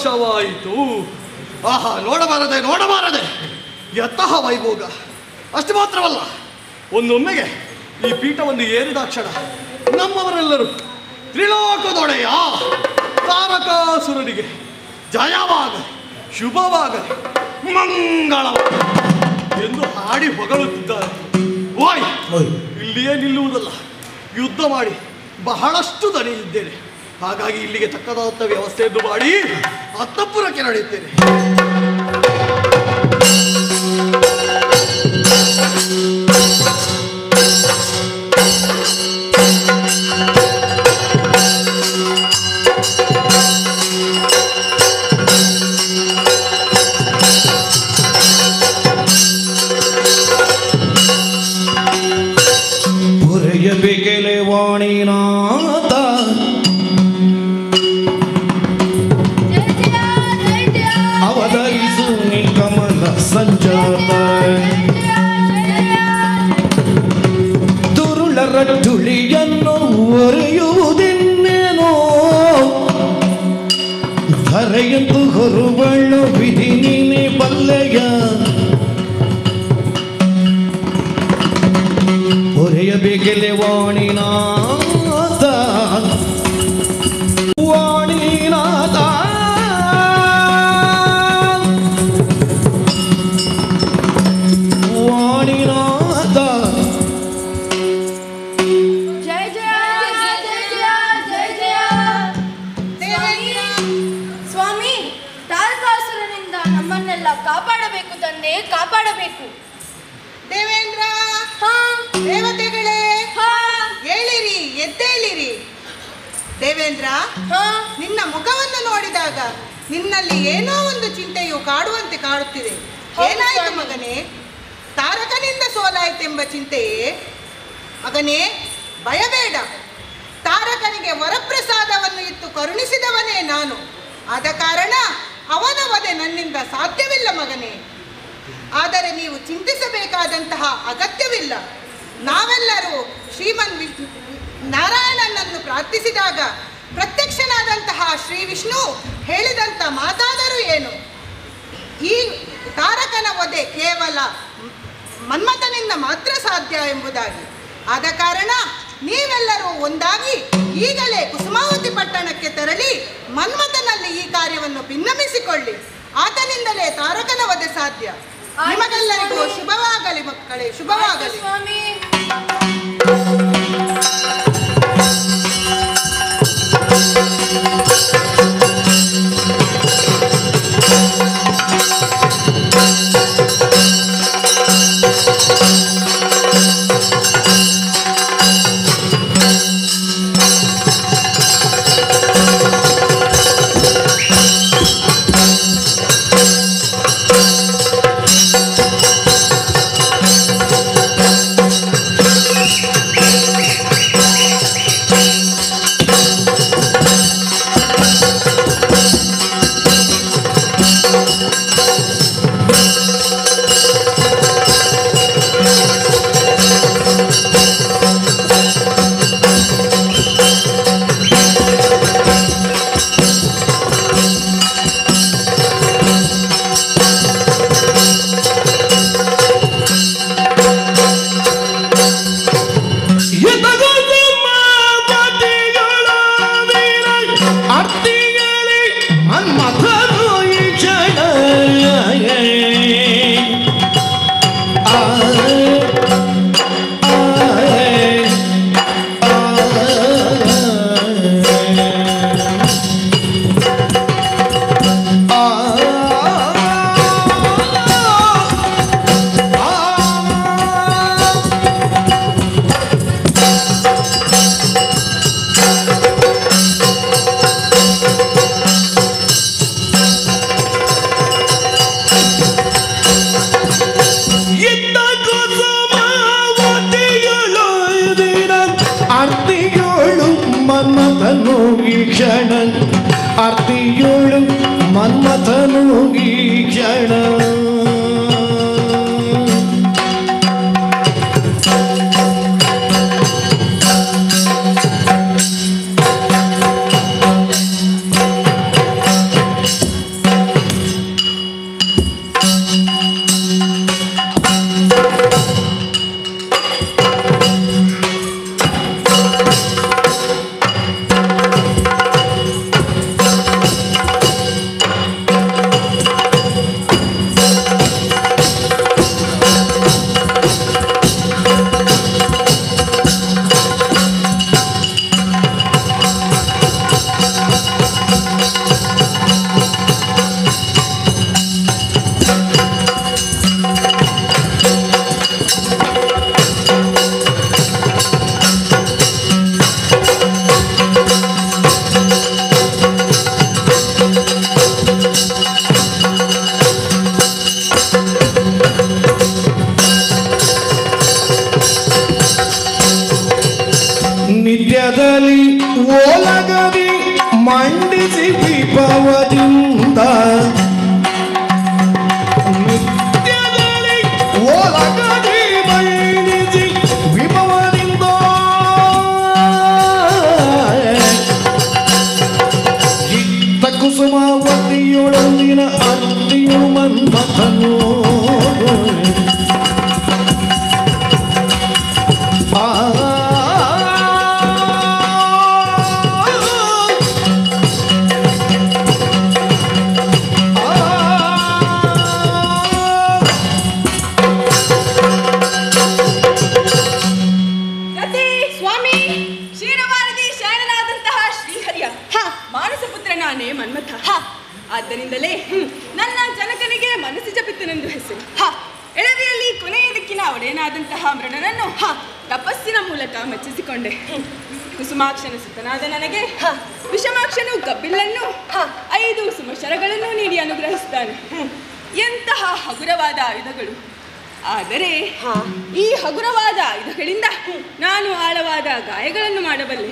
ನಾಶವಾಯಿತು ಆಹಾ ನೋಡಬಾರದೆ ನೋಡಬಾರದೆ ಯತಃ ವೈಭೋಗ ಅಷ್ಟು ಮಾತ್ರವಲ್ಲ ಒಂದೊಮ್ಮೆಗೆ ಈ ಪೀಠವನ್ನು ಏರಿದ ಕ್ಷಣ ನಮ್ಮವರೆಲ್ಲರೂ ತ್ರಿಲೋಕದೊಡೆಯ ತಾರಕಾಸುರನಿಗೆ ಜಯವಾಗಲಿ ಶುಭವಾಗಲಿ ಮಂಗಳವಾಗಲಿ ಎಂದು ಹಾಡಿ ಹೊಗಳುತ್ತಿದ್ದಾರೆ ಓಯ್ ಓಯ್ ಇಲ್ಲಿಯೇ ನಿಲ್ಲುವುದಲ್ಲ ಯುದ್ಧ ಮಾಡಿ ಬಹಳಷ್ಟು ದಣಿಯಿದ್ದೇನೆ ಹಾಗಾಗಿ ಇಲ್ಲಿಗೆ ತಕ್ಕದಾದ ವ್ಯವಸ್ಥೆಯನ್ನು ಮಾಡಿ ಹತ್ತಪ್ಪುರಕ್ಕೆ ನಡೆಯುತ್ತೇನೆ ಪುರೆಯಬೇಕೆಲೆ ವಾಣಿನಾಥ ಜಯ ಜಯ ಜಯ ಜಯ ಅವತರಿಸು ನೀ ಕಮಲ ಸಂಜಾತ ದುರುಳರ ತುಳಿಯನ್ನು ಒರೆಯುವುದೆನ್ನೇನೋ ಧರೆಯಂದು ಹೊರುಬಳ್ಳು ವಿಧಿ ನೀನೆ ಬಲ್ಲೆಯ ಒರೆಯಬೇಕೆಲೆ ವಾಣಿನಾಥ ವಾಣಿನಾಥ ವಾಣಿನಾಥ ಜಯ ಜಯ ಜಯ ಜಯ ಜಯ ಜಯ ದೇವೇಂದ್ರ ಸ್ವಾಮಿ ತಾರಕಾಸುರನಿಂದ ನಮ್ಮನ್ನೆಲ್ಲ ಕಾಪಾಡಬೇಕು ತಂದೆ ಕಾಪಾಡಬೇಕು ದೇವೇಂದ್ರ ಹಾ ದೇವತೆಗಳೇ ಹಾ ಏಳಿರಿ ಎದ್ದೇಳಿರಿ ದೇವೇಂದ್ರ ಹಾ ನಿನ್ನ ಮುಖವನ್ನು ನೋಡಿದಾಗ ನಿನ್ನಲ್ಲಿ ಏನೋ ಒಂದು ಚಿಂತೆಯು ಕಾಡುವಂತೆ ಕಾಡುತ್ತಿದೆ ಹೌದು ಏನಾಯಿತು ಸ್ವಾಮಿ. ಮಗನೇ ತಾರಕನಿಂದ ಸೋಲಾಯಿತೆಂಬ ಚಿಂತೆಯೇ ಮಗನೇ ಭಯಬೇಡ ತಾರಕನಿಗೆ ವರಪ್ರಸಾದವನ್ನು ಇತ್ತು ಕರುಣಿಸಿದವನೇ ನಾನು ಆದ ಕಾರಣ ಅವನ ವಧೆ ನನ್ನಿಂದ ಸಾಧ್ಯವಿಲ್ಲ ಮಗನೇ ಆದರೆ ನೀವು ಚಿಂತಿಸಬೇಕಾದಂತಹ ಅಗತ್ಯವಿಲ್ಲ ನಾವೆಲ್ಲರೂ ಶ್ರೀಮನ್ ವಿಷ್ಣು ನಾರಾಯಣನನ್ನು ಪ್ರಾರ್ಥಿಸಿದಾಗ ಪ್ರತ್ಯಕ್ಷನಾದಂತಹ ಶ್ರೀ ವಿಷ್ಣು ಹೇಳಿದಂಥ ಮಾತಾದರೂ ಏನು ಈ ತಾರಕನ ವಧೆ ಕೇವಲ ಮನ್ಮಥನಿಂದ ಮಾತ್ರ ಸಾಧ್ಯ ಎಂಬುದಾಗಿ ಆದ ಕಾರಣ ನೀವೆಲ್ಲರೂ ಒಂದಾಗಿ ಈಗಲೇ ಕುಸುಮಾವತಿ ಪಟ್ಟಣಕ್ಕೆ ತೆರಳಿ ಮನ್ಮಥನಲ್ಲಿ ಈ ಕಾರ್ಯವನ್ನು ಭಿನ್ನಮಿಸಿಕೊಳ್ಳಿ ಆತನಿಂದಲೇ ತಾರಕನ ವಧೆ ಸಾಧ್ಯ ಆಯ್ತು ನಿಮಗೆಲ್ಲರಿಗೂ ಸ್ವಾಮಿ. ಶುಭವಾಗಲಿ ಮಕ್ಕಳೇ ಆಯ್ತು ಶುಭವಾಗಲಿ ಸ್ವಾಮಿ ಿ ಸುರಾವತಿಯೊಳಗಿನ ಅತ್ತಿಯು ಮನ್ಮಥನು ಆ ರತಿ ಸ್ವಾಮಿ ಕ್ಷೀರಭಾರತಿ ಶರಣನಾದಂತಹ ಶ್ರೀಹರಿಯ ಮಾನಸ ಪುತ್ರ ನಾನೇ ಮನ್ಮಥ ಆದ್ದರಿಂದಲೇ ನನ್ನ ಜನಕನಿಗೆ ಮನಸ್ಸಿಜ ಪಿತ್ತನೆಂದು ಹೆಸರು ಎಳವೆಯಲ್ಲಿ ಕೊನೆಯ ದಿಕ್ಕಿನ ಒಡೆಯನಾದಂತಹ ಮೃಡನನ್ನು ತಪಸ್ಸಿನ ಮೂಲಕ ಮೆಚ್ಚಿಸಿಕೊಂಡೆ ಕುಸುಮಾಕ್ಷನ ಸುತನಾದ ನನಗೆ ವಿಷಮಾಕ್ಷನು ಕಬ್ಬಿಲ್ಲನ್ನು ಐದು ಸುಮಶರಗಳನ್ನು ನೀಡಿ ಅನುಗ್ರಹಿಸಿದ್ದಾನೆ ಎಂತಹ ಹಗುರವಾದ ಆಯುಧಗಳು ಆದರೆ ಈ ಹಗುರವಾದ ಆಯುಧಗಳಿಂದ ನಾನು ಆಳವಾದ ಗಾಯಗಳನ್ನು ಮಾಡಬಲ್ಲೆ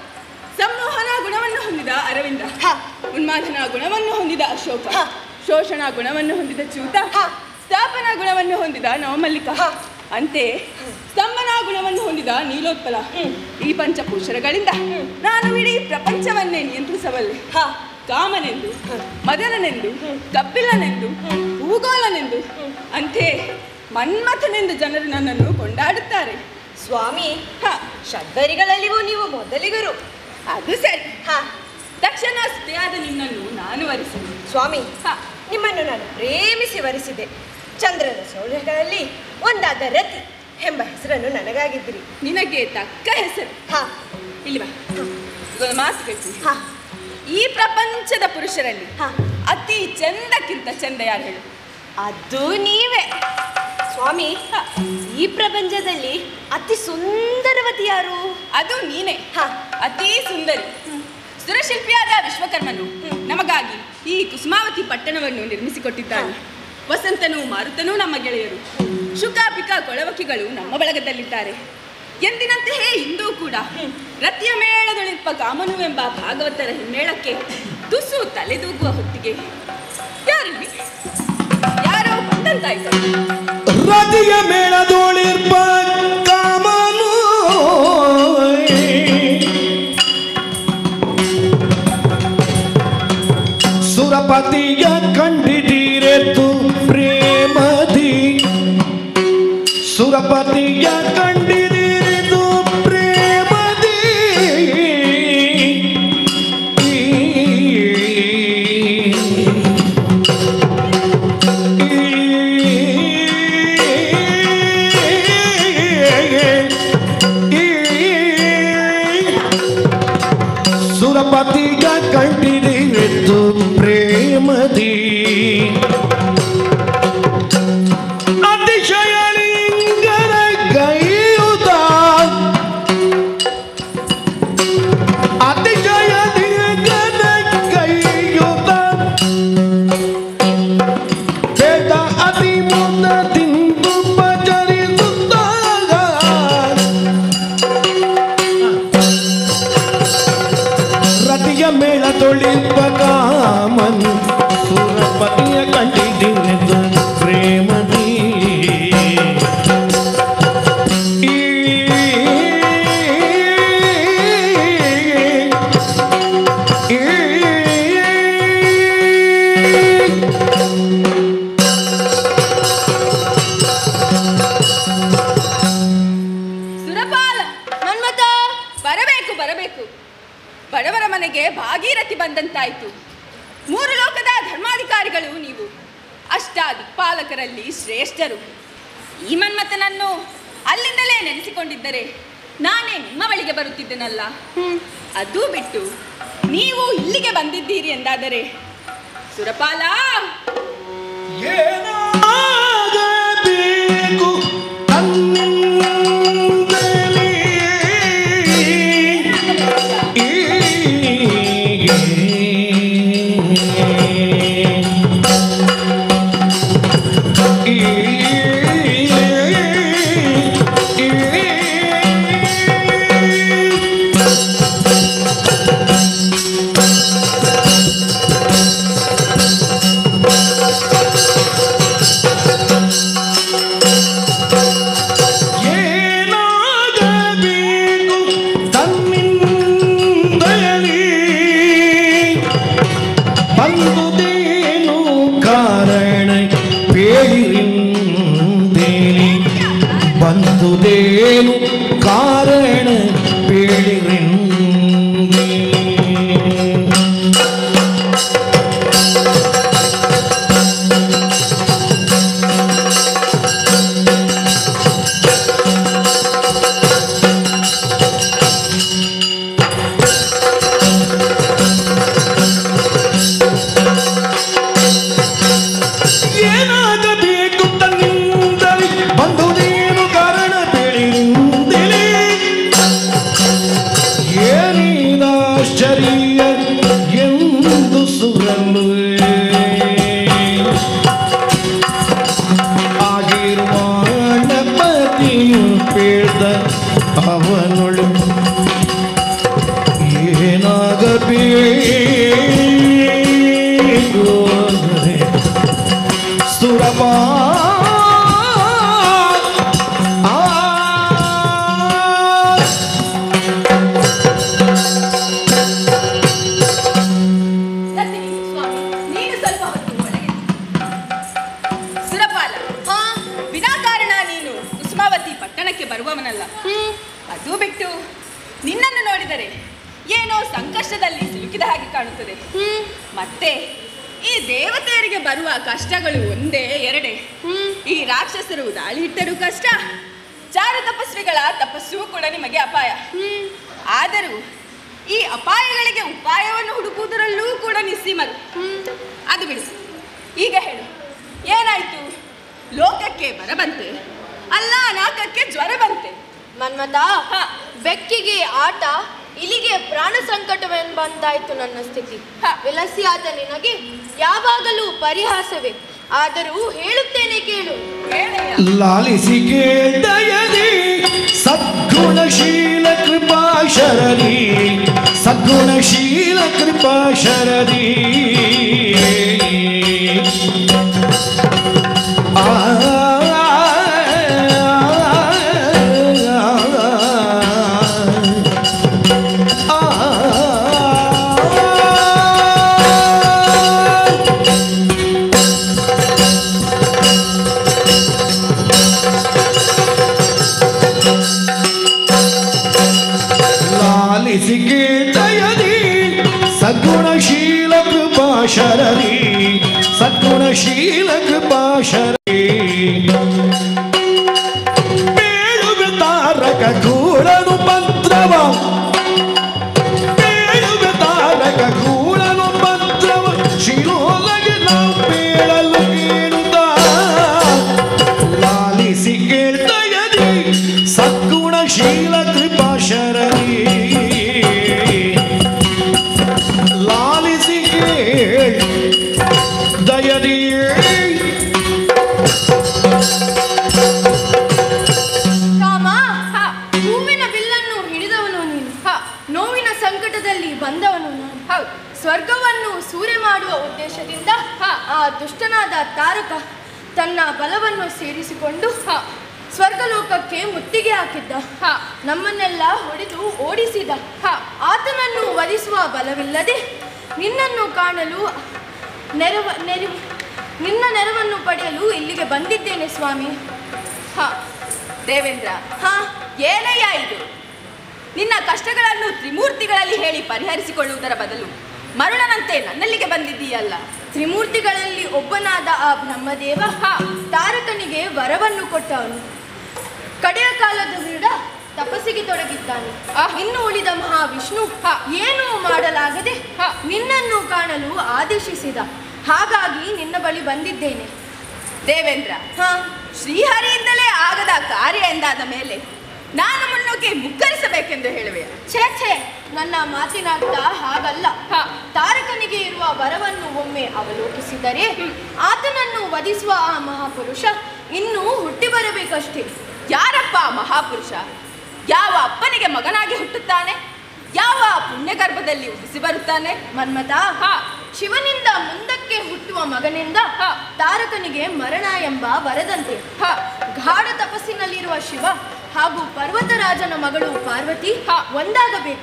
ಸಂಮೋಹನ ಗುಣವನ್ನು ಹೊಂದಿದ ಅರವಿಂದ ಉನ್ಮಾದನ ಗುಣವನ್ನು ಹೊಂದಿದ ಅಶೋಕ ಶೋಷಣ ಗುಣವನ್ನು ಹೊಂದಿದ ಚ್ಯೂತ ಸ್ಥಾಪನ ಗುಣವನ್ನು ಹೊಂದಿದ ನವಮಲ್ಲಿಕ ಅಂತೆ ಸ್ತಂಭನ ಗುಣವನ್ನು ಹೊಂದಿದ ನೀಲೋತ್ಪಲ ಈ ಪಂಚಪುರುಷರಗಳಿಂದ ನಾನು ಇಡೀ ಪ್ರಪಂಚವನ್ನೇ ನಿಯಂತ್ರಿಸಬಲ್ಲೆ ಕಾಮನೆಂದು ಮದನನೆಂದು ಕಪಿಲನೆಂದು ಭೂಗೋಲನೆಂದು ಅಂತೆ ಮನ್ಮಥನೆಂದು ಜನರು ನನ್ನನ್ನು ಕೊಂಡಾಡುತ್ತಾರೆ ಸ್ವಾಮಿ ಹ, ಷಡ್ವರಿಗಳಲ್ಲಿಯೂ ನೀವು ಮೊದಲಿಗರು ಅದು ಸರಿ ಹ ತಕ್ಷಣ ಸ್ತುತಿಯಾದ ನಿನ್ನನ್ನು ನಾನು ವರಿಸಿದೆ ಸ್ವಾಮಿ ಹ, ನಿಮ್ಮನ್ನು ನಾನು ಪ್ರೇಮಿಸಿ ವರಿಸಿದೆ ಚಂದ್ರನ ಸೌರ್ಯಗಳಲ್ಲಿ ಒಂದಾದ ರತಿ ಎಂಬ ಹೆಸರನ್ನು ನನಗಾಗಿದ್ದಿರಿ ನಿನಗೆ ತಕ್ಕ ಹೆಸರು ಹ ಇಲ್ಲಿ ಬಾ ಇದೊಂದು ಮಾತು ಕೇಳ್ತೀನಿ ಹ ಈ ಪ್ರಪಂಚದ ಪುರುಷರಲ್ಲಿ ಹ. ಅತಿ ಚಂದಕ್ಕಿಂತ ಚಂದ ಯಾರು ಹೇಳು ಅದು ನೀವೇ ಸ್ವಾಮಿ ಹ, ಈ ಪ್ರಪಂಚದಲ್ಲಿ ಅತಿ ಸುಂದರವತಿ ಯಾರು ಅದು ನೀನೇ ಹ. ಅತಿ ಸುಂದರಿ ಸುರಶಿಲ್ಪಿಯಾದ ವಿಶ್ವಕರ್ಮನು ನಮಗಾಗಿ ಈ ಕುಸುಮಾವತಿ ಪಟ್ಟಣವನ್ನು ನಿರ್ಮಿಸಿಕೊಟ್ಟಿದ್ದಾನೆ ವಸಂತನು ಮಾರುತನೂ ನಮ್ಮ ಗೆಳೆಯರು ಶುಕ ಪಿಕ ಕೊಳವಕಿಗಳು ನಮ್ಮ ಬಳಗದಲ್ಲಿದ್ದಾರೆ ಎಂದಿನಂತೆಯೇ ಇಂದೂ ಕೂಡ ರತಿಯ ಮೇಳದೊಳಿಪ್ಪ ಕಾಮನು ಎಂಬ ಭಾಗವತರ ಹಿಮ್ಮೇಳಕ್ಕೆ ತುಸು ತಲೆದೂಗುವ ಹೊತ್ತಿಗೆ ಯಾರಿಲ್ಲಿ ಯಾರೋ ಬಂದಂತಾಯ್ತು ರತಿಯ ಮೇಳದೋಳಿರ್ಪ ಕಾಮನು ಸುರಪತಿಯ ಕಂಡಿದ್ದೀರೆತ್ತು ಪ್ರೇಮದಿ ಸುರಪತಿಯ ಕಂಡಿದ್ದೀರೆದು ಪ್ರೇಮದಿ ಸುರಪತಿಗ ಕಂಡಿದಿತ್ತು ಪ್ರೇಮದಿ ಅತಿಶಯಲಿಂಗರ ಗೈಯುತ ಅತಿಶಯಲಿಂಗನ ಗೈಯುತ ವೇದ ಅತಿ ಮುನ್ನದಿಂದು ಪಚರಿಸುತ್ತಾಗ ರತಿಯ ಮೇಳ ತೊಳಿಪ ಕಾಮನ್ ಸುರಪತಿಯ ಕಂಡಿದ್ದ ಪ್ರೇಮದಿ ಈ ಈ ಸುರಪಾಲ ಮನ್ಮಥ ಬರಬೇಕು ಬರಬೇಕು ಬಡವರ ಮನೆಗೆ ಭಾಗೀರಥಿ ಬಂದಂತಾಯ್ತು ಮೂರು ಲೋಕದ ಧರ್ಮಾಧಿಕಾರಿಗಳು ನೀವು ಅಷ್ಟ ದಿಕ್ಪಾಲಕರಲ್ಲಿ ಶ್ರೇಷ್ಠರು ಈ ಮನ್ಮಥನನ್ನು ಅಲ್ಲಿಂದಲೇ ನೆನೆಸಿಕೊಂಡಿದ್ದರೆ ನಾನೇ ನಿಮ್ಮ ಬಳಿಗೆ ಬರುತ್ತಿದ್ದೆನಲ್ಲ ಅದು ಬಿಟ್ಟು ನೀವು ಇಲ್ಲಿಗೆ ಬಂದಿದ್ದೀರಿ ಎಂದಾದರೆ ಸುರಪಾಲ ಏನಾಗಬೇಕು ಅಂದಲಿ ಬಂದುದೇನು ಕಾರಣ ಪೇಳಿರಿಂದೇನೆ ಬಂದುದೇನು ಕಾರಣ ಪೇಳಿರಿಂದೇ ಏನಾಗಬೇಕು ತನ್ನಿಂದಲೇ ಬಂದುದೇನು ಕಾರಣ ತಿಳಿಯಿಂದಲೇ ಏನೇನಾಶ್ಚರ್ಯ ಎಂದು ಸುರಲು ಆಗಿರುವ ಪತಿಯು ಪೇಳ್ದ ಅವನೊಳು ಏನಾಗಬೇಕು ಅಂದರೆ ಸುರಪ ರತಿ, ಸ್ವಾಮಿ, ನೀನು ಸ್ವಲ್ಪ ಹೊತ್ತು ಒಳಗೆ ಸುರಪಾಲ ಹಾ ವಿನಾಕಾರಣ ನೀನು ಕುಸುಮಾವತಿ ಪಟ್ಟಣಕ್ಕೆ ಬರುವವನಲ್ಲ ಹ್ಮ್ ಅದು ಬಿಟ್ಟು ನಿನ್ನನ್ನು ನೋಡಿದರೆ ಏನೋ ಸಂಕಷ್ಟದಲ್ಲಿ ಸಿಲುಕಿದ ಹಾಗೆ ಕಾಣುತ್ತದೆ ಹ್ಮ್ ಮತ್ತೆ ಈ ದೇವತೆಯರಿಗೆ ಬರುವ ಕಷ್ಟಗಳು ಒಂದೇ ಎರಡೇ ಹ್ಮ್ ಈ ರಾಕ್ಷಸರು ದಾಳಿ ಇಟ್ಟರೂ ಕಷ್ಟ ಚಾರು ತಪಸ್ವಿಗಳ ತಪಸ್ಸು ಕೂಡ ನಿಮಗೆ ಅಪಾಯ ಹ್ಮ್ ಆದರೂ ಈ ಅಪಾಯಗಳಿಗೆ ಉಪಾಯವನ್ನು ಹುಡುಕುವುದರಲ್ಲೂ ಕೂಡ ನಿಸ್ಸೀಮರು ಹ್ಮ್ ಅದು ಬಿಡಿಸಿ ಈಗ ಹೇಳು ಏನಾಯ್ತು ಲೋಕಕ್ಕೆ ಬರಬಂತೆ ಅಲ್ಲ ನಾಕಕ್ಕೆ ಜ್ವರ ಬಂತೆ ಮನ್ಮಥ ಹ. ಬೆಕ್ಕಿಗೆ ಆಟ ಇಲಿಗೆ ಪ್ರಾಣ ಸಂಕಟವೆಂಬಂತಾಯ್ತು ನನ್ನ ಸ್ಥಿತಿ ಹ. ವಿಲಸಿಯಾದ ನಿನಗೆ ಯಾವಾಗಲೂ ಪರಿಹಾಸವೇ ಆದರೂ ಹೇಳುತ್ತೇನೆ ಕೇಳು ಹೇಳಯ್ಯ ಲಾಲಿಸಿ ಕೇಳದಯದಿ ಸದ್ಗುಣಶೀಲ ಕೃಪಾ ಶರದಿ ಸದ್ಗುಣಶೀಲ ಕೃಪಾ ಶರದಿ ಆ ಲಾಲಿಸಿ ಕೇಳದಯದಿ ಸದ್ಗುಣಶೀಲ ಕೃಪಾ ಶರದಿ ಸದ್ಗುಣಶೀಲ ಕೃಪಾ ಶರದಿ ಬೇಳುಗ ತಾರಕ ಕೂಳನು ಪತ್ರವ ಬೇಳುಗ ತಾರಕ ಕೂಳನು ಪತ್ರವ ಶಿರೋಲಗೆ ನಾವು ಬೇಳಲು ಕೇಳುತ್ತ ಲಾಲಿಸಿ ಕೇಳ್ದಯದಿ ಸದ್ಗುಣಶೀಲ ಕೃಪಾ ಶರದಿ ಲಾಲಿಸಿ ಕೇಳ್ ದಯದಿ ರಾಮ ಹೂವಿನ ಬಿಲ್ಲನ್ನು ಹಿಡಿದವನು ನೀನು ನೋವಿನ ಸಂಕಟದಲ್ಲಿ ಬಂದವನು ನಾನು ಹೌದು ಸ್ವರ್ಗವನ್ನು ಸೂರೆ ಮಾಡುವ ಉದ್ದೇಶದಿಂದ ಆ ದುಷ್ಟನಾದ ತಾರಕ ತನ್ನ ಬಲವನ್ನು ಸೇರಿಸಿಕೊಂಡು ಸ್ವರ್ಗಲೋಕಕ್ಕೆ ಮುತ್ತಿಗೆ ಹಾಕಿದ್ದ ನಮ್ಮನ್ನೆಲ್ಲ ಹೊಡೆದು ಓಡಿಸಿದ ಆತನನ್ನು ವಧಿಸುವ ಬಲವಿಲ್ಲದೆ ನಿನ್ನನ್ನು ಕಾಣಲು ನೆರವ ನೆರವು ನಿನ್ನ ನೆರವನ್ನು ಪಡೆಯಲು ಇಲ್ಲಿಗೆ ಬಂದಿದ್ದೇನೆ ಸ್ವಾಮಿ ಹ ದೇವೇಂದ್ರ ಹಾ ಏನಯ್ಯ ಇದು ನಿನ್ನ ಕಷ್ಟಗಳನ್ನು ತ್ರಿಮೂರ್ತಿಗಳಲ್ಲಿ ಹೇಳಿ ಪರಿಹರಿಸಿಕೊಳ್ಳುವುದರ ಬದಲು ಮರುಳನಂತೆ ನನ್ನಲ್ಲಿಗೆ ಬಂದಿದ್ದೀಯಲ್ಲ ತ್ರಿಮೂರ್ತಿಗಳಲ್ಲಿ ಒಬ್ಬನಾದ ಆ ಬ್ರಹ್ಮದೇವ ತಾರಕನಿಗೆ ವರವನ್ನು ಕೊಟ್ಟವನು ಕಡೆಯ ಕಾಲದ ದೃಢ ತಪಸ್ಸಿಗೆ ತೊಡಗಿದ್ದಾನೆ ಇನ್ನು ಉಳಿದ ಮಹಾವಿಷ್ಣು ಏನೂ ಮಾಡಲಾಗದೆ ನಿನ್ನನ್ನು ಕಾಣಲು ಆದೇಶಿಸಿದ ಹಾಗಾಗಿ ನಿನ್ನ ಬಳಿ ಬಂದಿದ್ದೇನೆ ದೇವೇಂದ್ರ ಹಾ ಶ್ರೀಹರಿಯಿಂದಲೇ ಆಗದ ಕಾರ್ಯ ಎಂದಾದ ಮೇಲೆ ನಾನು ಮುನ್ನುಗ್ಗಿ ಮುಕ್ಕರಿಸಬೇಕೆಂದು ಹೇಳುವೆ ಛೇ ಛೇ ನನ್ನ ಮಾತಿನರ್ಥ ಹಾಗಲ್ಲ ಹ. ತಾರಕನಿಗೆ ಇರುವ ವರವನ್ನು ಒಮ್ಮೆ ಅವಲೋಕಿಸಿದರೆ ಆತನನ್ನು ವಧಿಸುವ ಆ ಮಹಾಪುರುಷ ಇನ್ನೂ ಹುಟ್ಟಿ ಬರಬೇಕಷ್ಟೇ ಯಾರಪ್ಪ ಆ ಮಹಾಪುರುಷ ಯಾವ ಅಪ್ಪನಿಗೆ ಮಗನಾಗಿ ಹುಟ್ಟುತ್ತಾನೆ ಯಾವ ಪುಣ್ಯ ಗರ್ಭದಲ್ಲಿ ಉದಿಸಿ ಬರುತ್ತಾನೆ ಮನ್ಮಥ ಹ. ಶಿವನಿಂದ ಮುಂದಕ್ಕೆ ಹುಟ್ಟುವ ಮಗನಿಂದ ಹ. ತಾರಕನಿಗೆ ಮರಣ ಎಂಬ ವರದಂತೆ ಹ. ಗಾಢ ತಪಸ್ಸಿನಲ್ಲಿರುವ ಶಿವ ಹಾಗೂ ಪರ್ವತರಾಜನ ಮಗಳು ಪಾರ್ವತಿ ಹ. ಒಂದಾಗಬೇಕು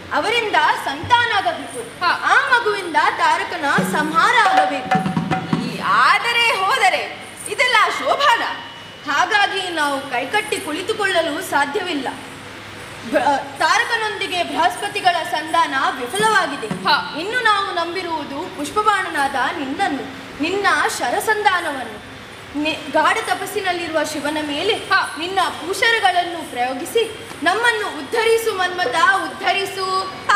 ಅವರಿಂದ ಸಂತಾನ ಆಗಬೇಕು ಹಾ. ಆ ಮಗುವಿಂದ ತಾರಕನ ಸಂಹಾರ ಆಗಬೇಕು ಈ ಆದರೆ ಹೋದರೆ ಇದೆಲ್ಲ ಶೋಭಾನ ಹಾಗಾಗಿ ನಾವು ಕೈಕಟ್ಟಿ ಕುಳಿತುಕೊಳ್ಳಲು ಸಾಧ್ಯವಿಲ್ಲ ಬ- ತಾರಕನೊಂದಿಗೆ ಬೃಹಸ್ಪತಿಗಳ ಸಂಧಾನ ವಿಫಲವಾಗಿದೆ ಹಾ. ಇನ್ನು ನಾವು ನಂಬಿರುವುದು ಪುಷ್ಪಬಾಣನಾದ ನಿನ್ನನ್ನು ನಿನ್ನ ಶರಸಂಧಾನವನ್ನು ನಿ- ಗಾಢ ತಪಸ್ಸಿನಲ್ಲಿರುವ ಶಿವನ ಮೇಲೆ ಹಾ. ನಿನ್ನ ಪೂಷರಗಳನ್ನು ಪ್ರಯೋಗಿಸಿ ನಮ್ಮನ್ನು ಉದ್ಧರಿಸು ಮನ್ಮತ ಉದ್ಧರಿಸು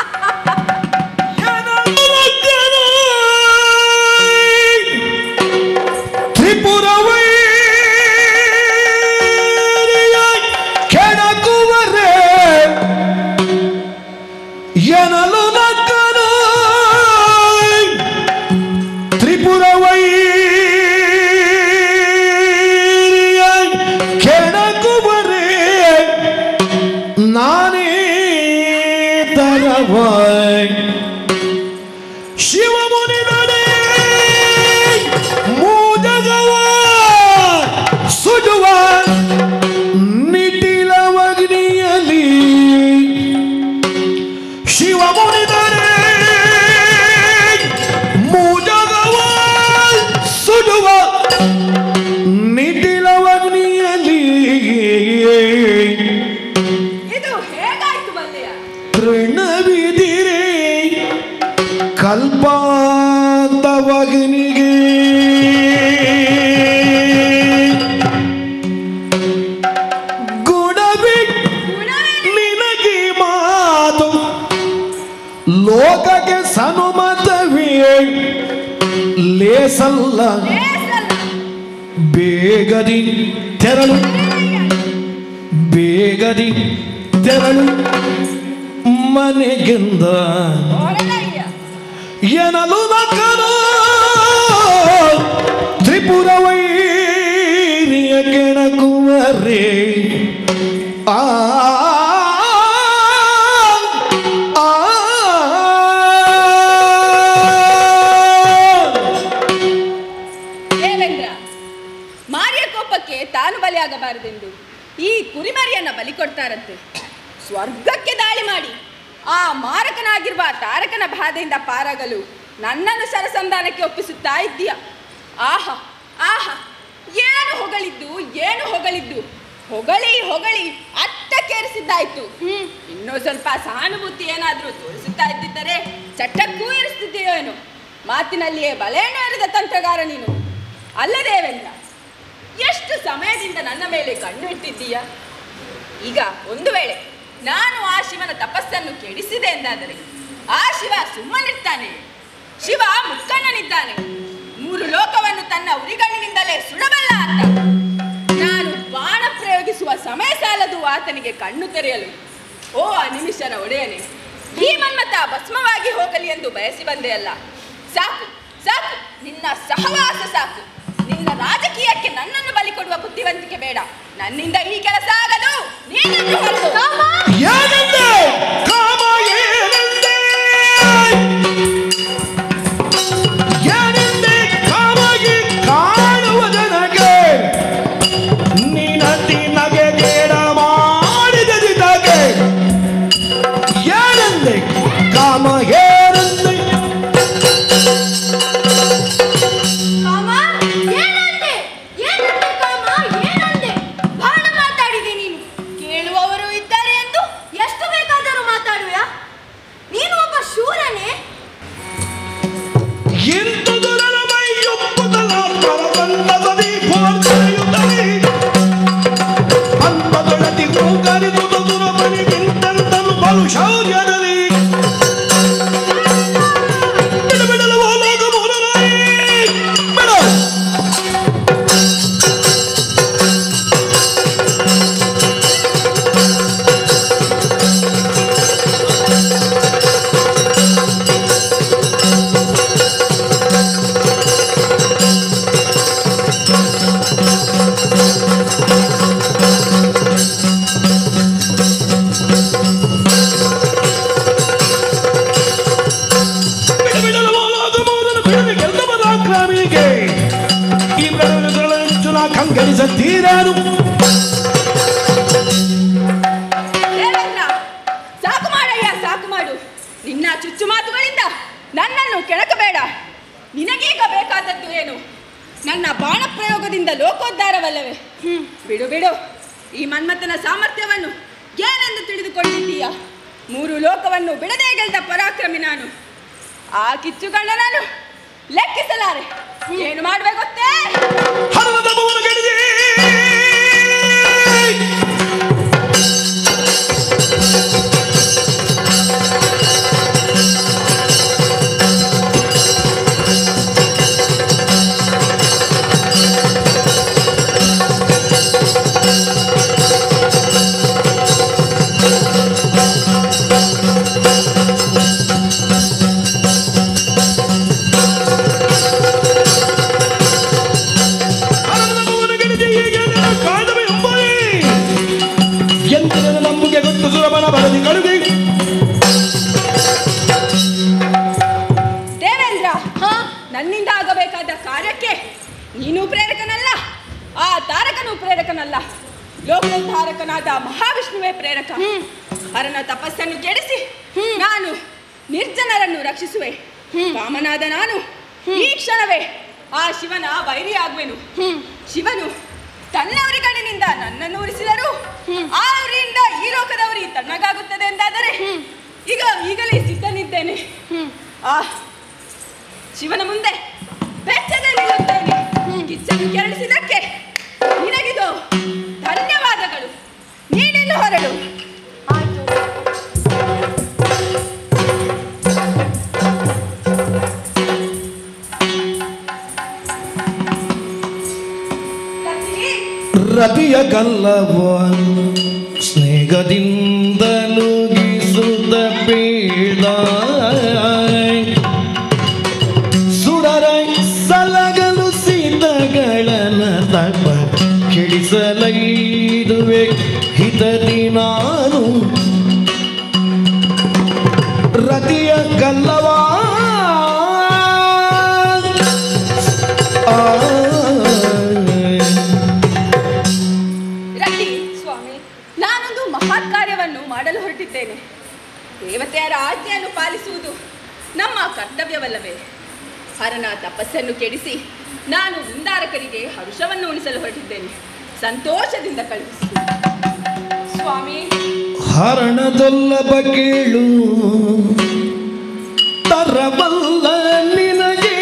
ತ್ರಿಪುರವೈ ಕೆಣಕುವರೆ ಎನಲು ನಕ್ಕನು ತ್ರಿಪುರವೈ ಕೆಣಕುವರೆ ನಾನೇ ತರವೈ ಶಿವಮುನಿದಡೆ ಮೂಜಗವ ಸುಡುವ ನಿಟಿಲವಗ್ನಿಯಲಿ ಶಿವಮುನಿದಡೆ ಮೂಜಗವ ಸುಡುವ ನಿಟಿಲವಗ್ನಿಯಲಿ ಇದು ಹೇಗಾಯ್ತು ಮಲ್ಲೆಯ ತೃಣವಿದಿರೆ ಕಲ್ಪಾಂತವಗ್ನಿಗೆ ಗುಣವಿ ನಿನಗೆ ಮಾತು ಲೋಕಕ್ಕೆ ಸನುಮತವೇ ಲೇಸಲ್ಲ ಬೇಗದಿ ತೆರಳು ಬೇಗದಿ ತೆರಳು ಮನೆಗಿಂದ ಎನಲು ನಕ್ಕನು ತ್ರಿಪುರವೈರಿಯ ಕೆಣಕುವರೇ ಆ ಆ ದೇವೇಂದ್ರ ಮಾರಿಯ ಕೋಪಕ್ಕೆ ತಾನು ಬಲಿಯಾಗಬಾರದೆಂದು ಈ ಕುರಿಮರಿಯನ್ನ ಬಲಿ ಕೊಡ್ತಾರಂತೆ ಸ್ವರ್ಗಕ್ಕೆ ದಾಳಿ ಮಾಡಿ ಆ ಮಾರಕನಾಗಿರುವ ತಾರಕನ ಬಾಧೆಯಿಂದ ಪಾರಾಗಲು ನನ್ನನ್ನು ಸರಸಂಧಾನಕ್ಕೆ ಒಪ್ಪಿಸುತ್ತಾ ಇದ್ದೀಯ ಆಹಾ ಆಹಾ ಏನು ಹೊಗಳಿದ್ದು ಏನು ಹೊಗಳಿದ್ದು ಹೊಗಳಿ ಹೊಗಳಿ ಅಟ್ಟಕ್ಕೇರಿಸಿದ್ದಾಯ್ತು ಹ್ಮ್ ಇನ್ನೂ ಸ್ವಲ್ಪ ಸಹಾನುಭೂತಿ ಏನಾದ್ರೂ ತೋರಿಸುತ್ತಾ ಇದ್ದಿದ್ದರೆ ಚಟ್ಟಕ್ಕೂ ಇರಿಸ್ತಿದ್ದೀಯೋ ಏನು ಮಾತಿನಲ್ಲಿಯೇ ಬಲೆಯನ್ನು ಎರೆದ ತಂತ್ರಗಾರ ನೀನು ಅಲ್ಲ ದೇವೇಂದ್ರ ಎಷ್ಟು ಸಮಯದಿಂದ ನನ್ನ ಮೇಲೆ ಕಣ್ಣು ಇಟ್ಟಿದ್ದೀಯ ಈಗ ಒಂದು ವೇಳೆ ನಾನು ಆ ಶಿವನ ತಪಸ್ಸನ್ನು ಕೆಡಿಸಿದೆ ಎಂದಾದರೆ ಆ ಶಿವ ಸುಮ್ಮನಿರ್ತಾನೆ ಶಿವ ಮುಕ್ಕಣ್ಣನಿದ್ದಾನೆ ಮೂರು ಲೋಕವನ್ನು ತನ್ನ ಉರಿಗಣ್ಣಿನಿಂದಲೇ ಸುಡಬಲ್ಲ ಅಂತ ನಾನು ಬಾಣ ಪ್ರಯೋಗಿಸುವ ಸಮಯ ಸಾಲದು ಆತನಿಗೆ ಕಣ್ಣು ತೆರೆಯಲು ಓ ಅನಿಮಿಷನ ಒಡೆಯನೆ ಈ ಮನ್ಮತ ಭಸ್ಮವಾಗಿ ಹೋಗಲಿ ಎಂದು ಬಯಸಿ ಬಂದೆ ಅಲ್ಲ ಸಾಕು ಸಾಕು ನಿನ್ನ ಸಹವಾಸ ಸಾಕು ನಿನ್ನ ರಾಜಕೀಯಕ್ಕೆ ನನ್ನನ್ನು ಬಲಿ ಕೊಡುವ ಬುದ್ಧಿವಂತಿಕೆ ಬೇಡ ನನ್ನಿಂದ ಈ ಕೆಲಸ ಆಗದು ನೀನನ್ನು ಹೊರಡು. ಏನಂದೆ ಕಾಮ ಏನಂದೆ ಏನಂದೆ ಕಾಮಾಗಿ ಕಾಣುವ ಜನಗೆ ನಿನತಿ ನಗೆ ಕೇಡ ಮಾಡಿದದಿದ್ದಾಗೆ ಏನಂದೆ ಕಾಮ ಏನಂದೆ ಕಾಮ ಏನಂದೆ ಏನಂದೆ ಕಾಮ ಏನಂದೆ ಬಹಳ ಮಾತಾಡಿದೆ ನೀನು ಕೇಳುವವರು ಇದ್ದಾರೆ ಎಂದು ಎಷ್ಟು ಬೇಕಾದರೂ ಮಾತಾಡುವೆಯಾ ನೀನು ಒಬ್ಬ ಶೂರನೇ ಎಂತುದುರಲ ಮೈಯೊಪ್ಪುದಲ ಪರಬಂಧದಲ್ಲಿ ಪೋರ್ಚನೆಯುತ್ತಲೇ ಅಂತದೊಳತಿ ಕೂಗರಿದುದು ದುರಮನಿ ನಿಂತೆಂತನು ಬಲು ಶೌರ್ಯದಲ್ಲಿ ಬಿಡು ಬಿಡಲು ಹೋಲಾಗ ಮೂರನಾಯಿ ಬಿಡು ಬಿಡಬಿಡಲು ಹೋಲಾಗ ಮೂರನು ಬಿಡದೆ ಗೆಲ್ಲಬಲ್ಲ ಕ್ರಮಿಗೆ ಈ ಬೆಳವಣಿಗೆಗಳನ್ನು ನಾ ಕಂಗರಿಸುತ್ತೀರಾನು ದೇವೇಂದ್ರ ಸಾಕು ಮಾಡಯ್ಯ ಸಾಕು ಮಾಡು ಮಾಡಬಹುದಾದದ್ದು ಏನು ನನ್ನ ಬಾಣ ಪ್ರಯೋಗದಿಂದ ಲೋಕೋದ್ಧಾರವಲ್ಲವೇ ಬಿಡು ಬಿಡು ಈ ಮನ್ಮಥನ ಸಾಮರ್ಥ್ಯವನ್ನು ಏನೆಂದು ತಿಳಿದುಕೊಂಡಿದ್ದೀಯ ಮೂರು ಲೋಕವನ್ನು ಬಿಡದೆ ಗೆಲ್ದ ಪರಾಕ್ರಮಿ ನಾನು ಆ ಕಿಚ್ಚುಗಣ್ಣ ನಾನು ಲೆಕ್ಕಿಸಲಾರೆ ಏನು ಮಾಡ್ಬೇಕು ಗೊತ್ತೇ ಹನುಮಂತ ಭವನ ಗೆಳತಿ ಹನುಮಂತ ಭವನ ಗೆಳತಿ ಹೀಗೆ ನನ್ನ ಕಾದವೆ ಎಂಬಾಯಿ ಎಂದಿನ ನಮಗೆ ಗೊತ್ತು ಸುರಮನ ಬರದಿ ಕಡುಗೆ ದೇವೇಂದ್ರ ನನ್ನಿಂದ ಆಗಬೇಕಾದ ಕಾರ್ಯಕ್ಕೆ ನೀನು ಪ್ರೇರಕನಲ್ಲ ಆ ತಾರಕನು ಪ್ರೇರಕನಲ್ಲ ಲೋಕೋದ್ಧಾರಕನಾದ ಮಹಾವಿಷ್ಣುವೇ ಪ್ರೇರಕ ಹರನ ತಪಸ್ಸನ್ನು ಕೆಡಿಸಿ ನಾನು ನಿರ್ಜನರನ್ನು ರಕ್ಷಿಸುವೆ ಕಾಮನಾದ ನಾನು ಈ ಕ್ಷಣವೇ ಆ ಶಿವನ ವೈರಿ ಆಗುವೆನು ಶಿವನು ತನ್ನ ಉರಿಗಳಿನಿಂದ ನನ್ನನ್ನು ಉರಿಸಿದರು ಆ ಉರಿಯಿಂದ ಈ ಲೋಕದವರಿ ತಣ್ಣಗಾಗುತ್ತದೆ ಎಂದಾದರೆ ಈಗ ಈಗಲೇ ಸಿದ್ಧನಿದ್ದೇನೆ ಆ ಶಿವನ ಮುಂದೆ ಬೆಚ್ಚಗೆ ನಿಲ್ಲುತ್ತೇನೆ ಕಿಚ್ಚನ್ನು ಕೆರಳಿಸಿದಕ್ಕೆ ನಿನಗಿದು ಧನ್ಯವಾದಗಳು ನೀನಿನ್ನು ಹೊರಡು ಆಯ್ತು ಲಕ್ಷ್ಮೀ, ರತಿಯ ಕಲ್ಲವ ಸ್ನೇಹದಿಂದಲೂ ಗೀಸುತ್ತ ಬೇಡ ಸುರರ ಸಲಗಲು ಸೀತಗಳನ ತಪ ಕೆಡಿಸಲೈದುವೆ ಹಿತದಿ ನಾನು ರತಿಯ ಕಲ್ಲವ ಆ ರತಿ ಸ್ವಾಮಿ ನಾನೊಂದು ಮಹತ್ ಕಾರ್ಯವನ್ನು ಮಾಡಲು ಹೊರಟಿದ್ದೇನೆ ದೇವತೆಯರ ಆಜ್ಞೆಯನ್ನು ಪಾಲಿಸುವುದು ನಮ್ಮ ಕರ್ತವ್ಯವಲ್ಲವೇ ಹರನ ತಪಸ್ಸನ್ನು ಕೆಡಿಸಿ ನಾನು ವೃಂದಾರಕರಿಗೆ ಹರುಷವನ್ನು ಉಣಿಸಲು ಹೊರಟಿದ್ದೇನೆ ಸಂತೋಷದಿಂದ ಕಳುಹಿಸಿ ಸ್ವಾಮಿ ಹರಣದೊಲ್ಲಬ ಕೇಳು ತರಬಲ್ಲ ನಿನಗೆ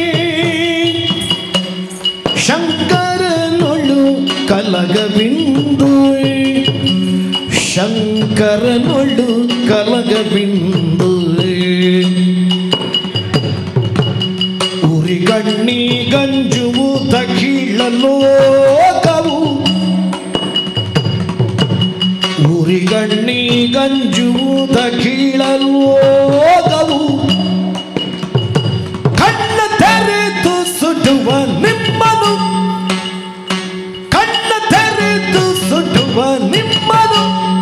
ಶಂಕರನೊಳು ಕಲಗಬಿಂದು ಶಂಕರನೊಳು ಕಲಗಬಿಂದು ಉರಿಗಣ್ಣಿ ಗಂಜುವು ತಕೀಳಲೋಕವು ಉರಿಗಣ್ಣಿ ಗಂಜುವುದ ಕೀಳಲೋಗವು ಕಣ್ಣ ತೆರೆದು ಸುಡುವ ನಿಮ್ಮನು ಕಣ್ಣ ತೆರೆದು ಸುಡುವ ನಿಮ್ಮನು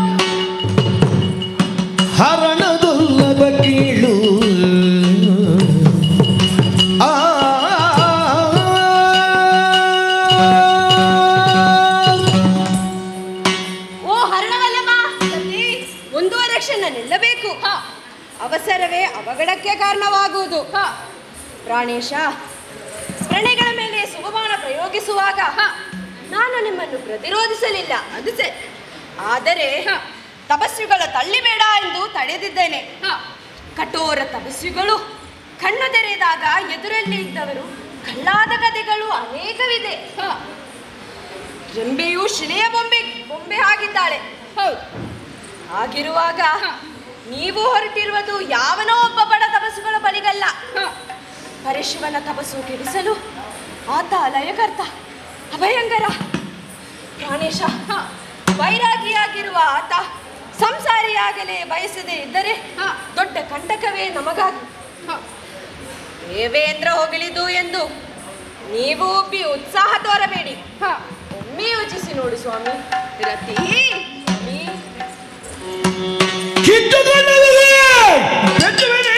ಹರಣದೊಲ್ಲದ ಕೀಳು ಆ ಓ ಹರಣವಲ್ಲಮ್ಮ ಸತಿ ಒಂದೂವರೆ ಕ್ಷಣ ನಿಲ್ಲಬೇಕು ಅವಸರವೇ ಅವಘಡಕ್ಕೆ ಕಾರಣವಾಗುವುದು ಪ್ರಾಣೇಶ ಪ್ರಣೆಗಳ ಮೇಲೆ ಸುಭಮಾನ ಪ್ರಯೋಗಿಸುವಾಗ ನಾನು ನಿಮ್ಮನ್ನು ಪ್ರತಿರೋಧಿಸಲಿಲ್ಲ ಅದು ಸರಿ ಆದರೆ ತಪಸ್ವಿಗಳ ತಳ್ಳಿಬೇಡ ಎಂದು ತಡೆದಿದ್ದೇನೆ ಕಠೋರ ತಪಸ್ವಿಗಳು ಕಣ್ಣು ತೆರೆದಾಗ ಎದುರಲ್ಲಿ ಇದ್ದವರು ಕಳ್ಳಾದ ಕಥೆಗಳು ಅನೇಕವಿದೆ ರೆಂಬೆಯು ಶಿಲೆಯ ಬೊಂಬೆ ಬೊಂಬೆ ಆಗಿದ್ದಾಳೆ ಹೌದು ಹಾಗಿರುವಾಗ ನೀವು ಹೊರಟಿರುವುದು ಯಾವನೋ ಒಬ್ಬ ಬಡ ತಪಸ್ಸುಗಳ ಬಳಿಗಲ್ಲ ಪರಶಿವನ ತಪಸ್ಸು ಕೆಡಿಸಲು ಆತ ಲಯಕರ್ತ ಅಭಯಂಕರ ಪ್ರಾಣೇಶ ವೈರಾಗಿಯಾಗಿರುವ ಆತ ಸಂಸಾರಿಯಾಗಲೇ ಬಯಸದೇ ಇದ್ದರೆ ದೊಡ್ಡ ಕಂಟಕವೇ ನಮಗಾಗಿ ದೇವೇಂದ್ರ ಹೊಗಳಿದು ಎಂದು ನೀವು ಒಪ್ಪಿ ಉತ್ಸಾಹ ತೋರಬೇಡಿ ಒಮ್ಮೆ ಯೋಚಿಸಿ ನೋಡು ಸ್ವಾಮಿ ರತಿ ಸ್ವಾಮಿ ಕಿತ್ತುಕೊಳ್ಳುವುದೇ ಬೆಚ್ಚುವನೇ.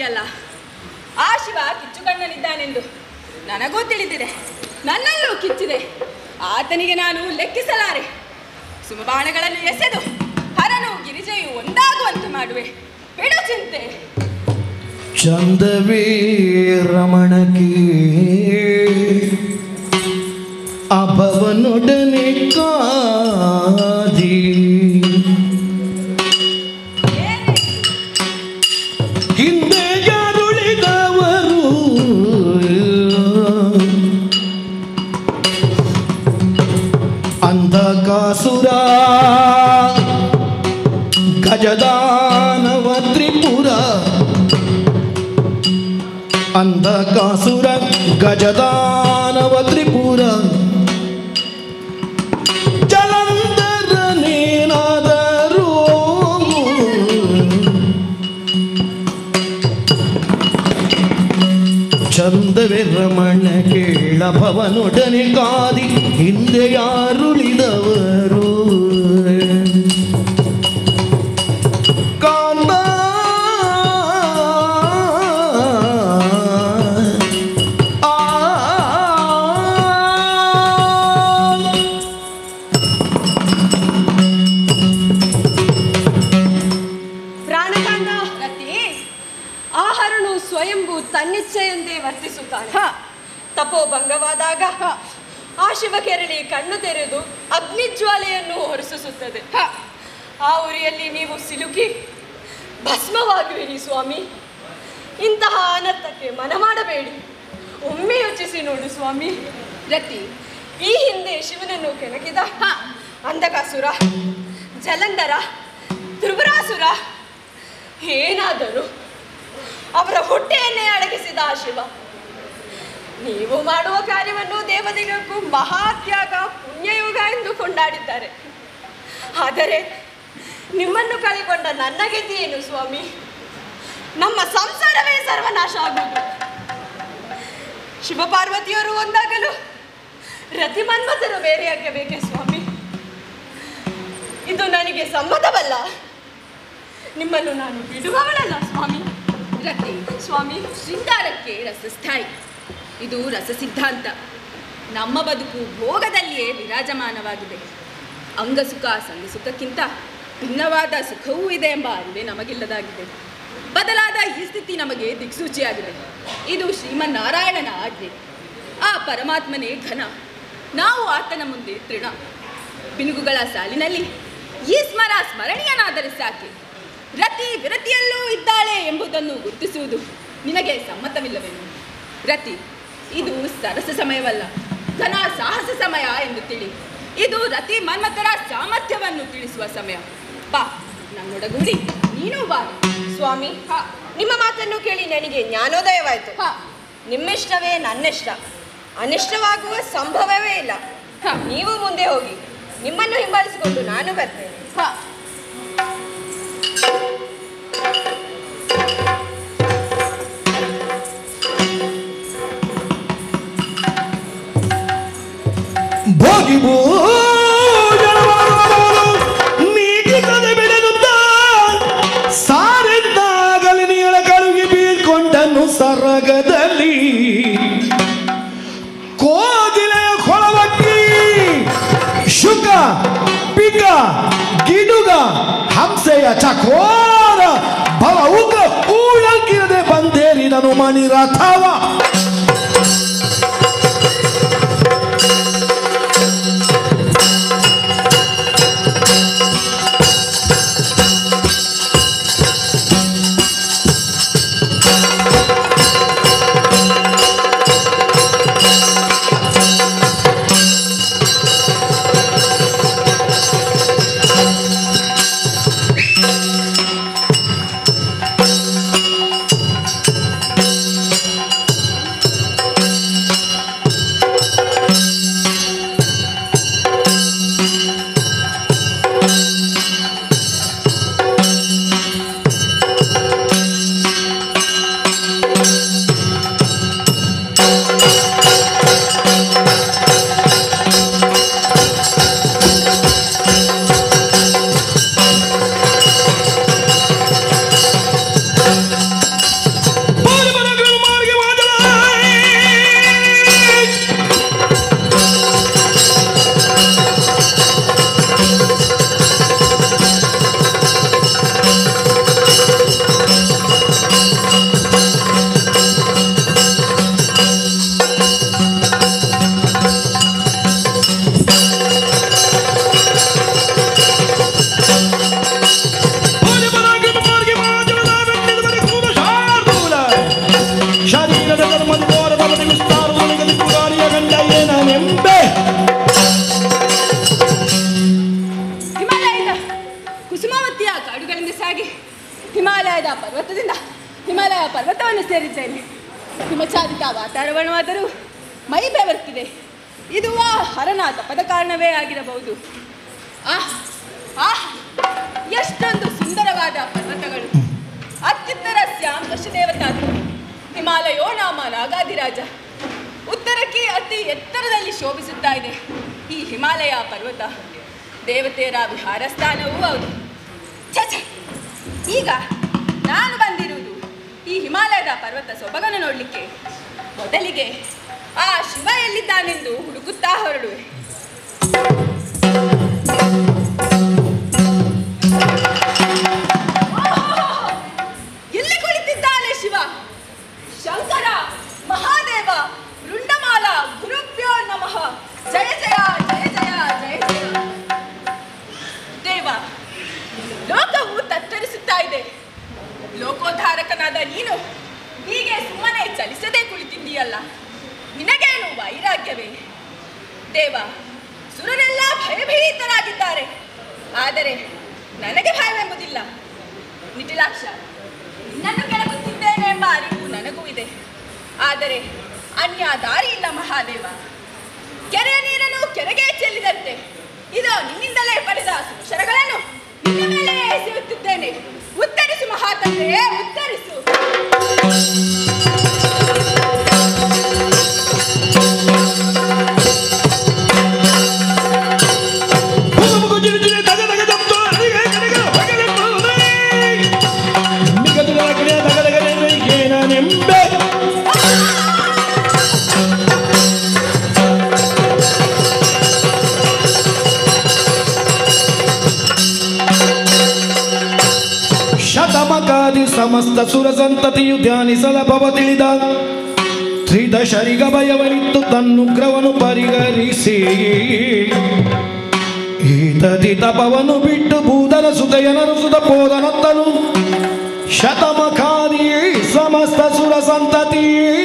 ಅಂತೀಯಲ್ಲ ಆ ಶಿವ ಕಿಚ್ಚುಕಣ್ಣನಿದ್ದಾನೆಂದು ನನಗೂ ತಿಳಿದಿದೆ ನನ್ನಲ್ಲೂ ಕಿಚ್ಚಿದೆ ಆತನಿಗೆ ನಾನು ಲೆಕ್ಕಿಸಲಾರೆ ಸುಮಬಾಣಗಳನ್ನು ಎಸೆದು ಹರನು ಗಿರಿಜೆಯು ಒಂದಾಗುವಂತೆ ಮಾಡುವೆ ಬಿಡು ಚಿಂತೆ ಚಂದವೇ ರಮಣಕ್ಕೆ ಅಭವನೊಡನೆ ಕಾದಿ ಹಿಂದೆ ಯಾರುಳಿದವರು ಅಂಧಕಾಸುರ ಗಜದಾನವ ತ್ರಿಪುರ ಅಂಧಕಾಸುರ ಗಜದಾನವ ತ್ರಿಪುರ ಜಲಂಧರ ನೇನಾದರೂ ಚಂದವೇ ರಮಣ ಕೇಳ ಭವನೊಡನೆ ಕಾದಿ ಹಿಂದೆ ಯಾರುಳಿದವರು ಕಾಂದ ಪ್ರಾಣಕಾಂಡ ರತಿ ಆಹಾರನು ಸ್ವಯಂಭೂ ತನ್ನಿಚ್ಛೆಯಂತೆ ವರ್ತಿಸುತ್ತಾನೆ ಹ ತಪೋಭಂಗವಾದಾಗ ಆ ಶಿವ ಕೆರಳಿ ಕಣ್ಣು ತೆರೆದು ಅಗ್ನಿಜ್ವಾಲೆಯನ್ನು ಹೊರಸೂಸುತ್ತದೆ ಹ ಆ ಉರಿಯಲ್ಲಿ ನೀವು ಸಿಲುಕಿ ಭಸ್ಮವಾಗುವಿರಿ ಸ್ವಾಮಿ ಇಂತಹ ಅನರ್ಥಕ್ಕೆ ಮನ ಮಾಡಬೇಡಿ ಒಮ್ಮೆ ಯೋಚಿಸಿ ನೋಡು ಸ್ವಾಮಿ ರತಿ ಈ ಹಿಂದೆ ಶಿವನನ್ನು ಕೆಣಕಿದ ಅಂಧಕಾಸುರ ಜಲಂಧರ ಧ್ರುವರಾಸುರ ಏನಾದರೂ ಅವರ ಹೊಟ್ಟೆಯನ್ನೇ ಅಡಗಿಸಿದ ಆ ಶಿವ ನೀವು ಮಾಡುವ ಕಾರ್ಯವನ್ನು ದೇವತೆಗಳಿಗೂ ಮಹಾತ್ಯಾಗ ಪುಣ್ಯಯುಗ ಎಂದು ಕೊಂಡಾಡಿದ್ದಾರೆ ಆದರೆ ನಿಮ್ಮನ್ನು ಕಳೆಕೊಂಡ ನನ್ನ ಗತಿ ಏನು ಸ್ವಾಮಿ ನಮ್ಮ ಸಂಸಾರವೇ ಸರ್ವನಾಶ ಆಗುವುದು ಶಿವಪಾರ್ವತಿಯರು ಒಂದಾಗಲು ರತಿ ಮನ್ಮಥರು ಬೇರೆಯಾಗಬೇಕೆ ಸ್ವಾಮಿ ಇದು ನನಗೆ ಸಮ್ಮತವಲ್ಲ ನಿಮ್ಮನ್ನು ನಾನು ಬಿಡುವವಳಲ್ಲ ಸ್ವಾಮಿ ರತಿ ಸ್ವಾಮಿ ಶೃಂಗಾರಕ್ಕೆ ರಸಸ್ಥಾಯಿ ಇದು ರಸ ಸಿದ್ಧಾಂತ ನಮ್ಮ ಬದುಕು ಭೋಗದಲ್ಲಿಯೇ ವಿರಾಜಮಾನವಾಗಿದೆ ಅಂಗಸುಖ ಸಂಗಸುಖಕ್ಕಿಂತ ಭಿನ್ನವಾದ ಸುಖವೂ ಇದೆ ಎಂಬ ಅರಿವೇ ನಮಗಿಲ್ಲದಾಗಿದೆ ಬದಲಾದ ಈ ಸ್ಥಿತಿ ನಮಗೆ ದಿಕ್ಸೂಚಿಯಾಗಿದೆ ಇದು ಶ್ರೀಮನ್ನಾರಾಯಣನ ಆಜ್ಞೆ ಆ ಪರಮಾತ್ಮನೇ ಘನ ನಾವು ಆತನ ಮುಂದೆ ತೃಣ ಬಿನುಗುಗಳ ಸಾಲಿನಲ್ಲಿ ಈ ಸ್ಮರ ಸ್ಮರಣೀಯನಾದರೆ ಸಾಕೆ ರತಿ ವಿರತಿಯಲ್ಲೂ ಇದ್ದಾಳೆ ಎಂಬುದನ್ನು ಗುರುತಿಸುವುದು ನಿನಗೆ ಸಮ್ಮತವಿಲ್ಲವೇನು ರತಿ ಇದು ಸರಸ ಸಮಯವಲ್ಲ ಘನ ಸಾಹಸ ಸಮಯ ಎಂದು ತಿಳಿ ಇದು ರತಿ ಮನ್ಮಥರ ಸಾಮರ್ಥ್ಯವನ್ನು ತಿಳಿಸುವ ಸಮಯ ಬಾ ನನ್ನೊಡಗೂಡಿ ನೀನು ಬಾ ಸ್ವಾಮಿ ಹ, ನಿಮ್ಮ ಮಾತನ್ನು ಕೇಳಿ ನನಗೆ ಜ್ಞಾನೋದಯವಾಯಿತು ಹ, ನಿಮ್ಮಿಷ್ಟವೇ ನನ್ನಿಷ್ಟ ಅನಿಷ್ಟವಾಗುವ ಸಂಭವವೇ ಇಲ್ಲ ಹ, ನೀವು ಮುಂದೆ ಹೋಗಿ ನಿಮ್ಮನ್ನು ಹಿಂಬಾಲಿಸಿಕೊಂಡು ನಾನು ಬರ್ತೇನೆ ಹ. ಭೋಗಿ ನೀತಿ ಕದೆ ಬೆಳೆದುತ್ತ ಸಾರೆದ್ದಾಗಲಿ ನೀಳ ಕಳುಗಿ ಬೀಳ್ಕೊಂಡನು ಸರಗದಲ್ಲಿ ಕೋಗಿಲೆಯ ಕೊಳವಕ್ಕಿ ಶುಕ ಪಿಕ ಗಿಡುಗ ಹಂಸೆಯ ಚಕೋರ ಭವ ಉಗ ಊಳಲ್ಕಿರದೆ ಬಂದೇರಿದನು ಮಣಿರಥವ ಹಿಮಾಲಯ ಪರ್ವತವನ್ನು ಸೇರಿದ್ದೇನೆ ಹಿಮಚಾಲಿತ ವಾತಾವರಣವಾದರೂ ಮೈ ಬೆವರ್ತಿದೆ ಇದು ಆ ಹರನ ತಪದ ಕಾರಣವೇ ಆಗಿರಬಹುದು ಆಹ್ ಆಹ್ ಎಷ್ಟೊಂದು ಸುಂದರವಾದ ಪರ್ವತಗಳು ಅತ್ಯುತ್ತರ ಸ್ಯಾಮ್ ದಶದೇವತಾದ್ರು ಹಿಮಾಲಯೋ ನಾಮ ನಾಗಾದಿರಾಜ ಉತ್ತರಕ್ಕೆ ಅತಿ ಎತ್ತರದಲ್ಲಿ ಶೋಭಿಸುತ್ತಾ ಇದೆ ಈ ಹಿಮಾಲಯ ಪರ್ವತ ದೇವತೆಯರ ವಿಹಾರ ಸ್ಥಾನವೂ ಹೌದು ಛೆ, ಛೆ. ಈಗ ನಾನು ಬಂದಿರುವುದು ಈ ಹಿಮಾಲಯದ ಪರ್ವತ ಸೊಬಗನ್ನು ನೋಡಲಿಕ್ಕೆ ಮೊದಲಿಗೆ ಆ ಶಿವ ಎಲ್ಲಿದ್ದಾನೆಂದು ಹುಡುಕುತ್ತಾ ಹೊರಡುವೆ ಎಲ್ಲಿ ಕುಳಿತಿದ್ದಾನೆ ಶಿವ ಶಂಕರ ಮಹಾದೇವ ರುಂಡಮಾಲ ಗುರುಭ್ಯೋ ನಮಃ ಜಯ ಜಯ ಜಯ ಜಯ ಜಯ ಜಯ ದೇವ ಲೋಕವು ತತ್ತರಿಸುತ್ತಾ ಇದೆ ಲೋಕೋದ್ಧಾರಕನಾದ ನೀನು ಹೀಗೆ ಸುಮ್ಮನೆ ಚಲಿಸದೆ ಕುಳಿತಿದ್ದೀಯಲ್ಲ ನಿನಗೇನು ವೈರಾಗ್ಯವೇ ದೇವ ಸುರರೆಲ್ಲ ಭಯಭೀತರಾಗಿದ್ದಾರೆ ಆದರೆ ನನಗೆ ಭಯವೆಂಬುದಿಲ್ಲ ನಿಟಿಲಾಕ್ಷ ನಿನ್ನನ್ನು ಕೆಳಗುತ್ತಿದ್ದೇನೆ ಎಂಬ ಅರಿವು ನನಗೂ ಇದೆ ಆದರೆ ಅನ್ಯ ದಾರಿ ಇಲ್ಲ ಮಹಾದೇವ ಕೆರೆಯ ನೀರನ್ನು ಕೆರೆಗೆ ಚೆಲ್ಲಿದಂತೆ ಇದು ನಿನ್ನಿಂದಲೇ ಪಡೆದ ಸುಶರಗಳನ್ನು ನಿನ್ನ ಮೇಲೆ ಎಸೆಯುತ್ತಿದ್ದೇನೆ ಉತ್ತರಿಸು ಮಹಾತಂದೆ ಉತ್ತರಿಸು ಮುಗುಮುಗು ಜಿರಿಜಿರಿ ದಗ ದಗ ದಪ್ತು ಅಡಿಗೆ ಕಡೆಗೆ ಹೊಗೆಲೆತ್ತುವುದೇ. ನಿಗದಿಗಳ ಕಡೆ ದಗ ದಗ ನೆನೆ ಏನನೆಂಬೆ. ಶತಮಕಾದಿ ಸಮಸ್ತ ಸುರ ಸಂತತಿಯು ಧ್ಯಾನಿಸಲ ಭವ ತಿಳಿದ ತ್ರಿದಶರಿಗ ಭಯವನಿತ್ತು ತನ್ನುಗ್ರವನು ಪರಿಹರಿಸಿ ಈತದಿ ತಪವನು ಬಿಟ್ಟು ಭೂದನ ಸುದಯನರು ಸುತ ಪೋದನತ್ತನು ಶತಮಖಾದಿ ಸಮಸ್ತ ಸುರ ಸಂತತಿ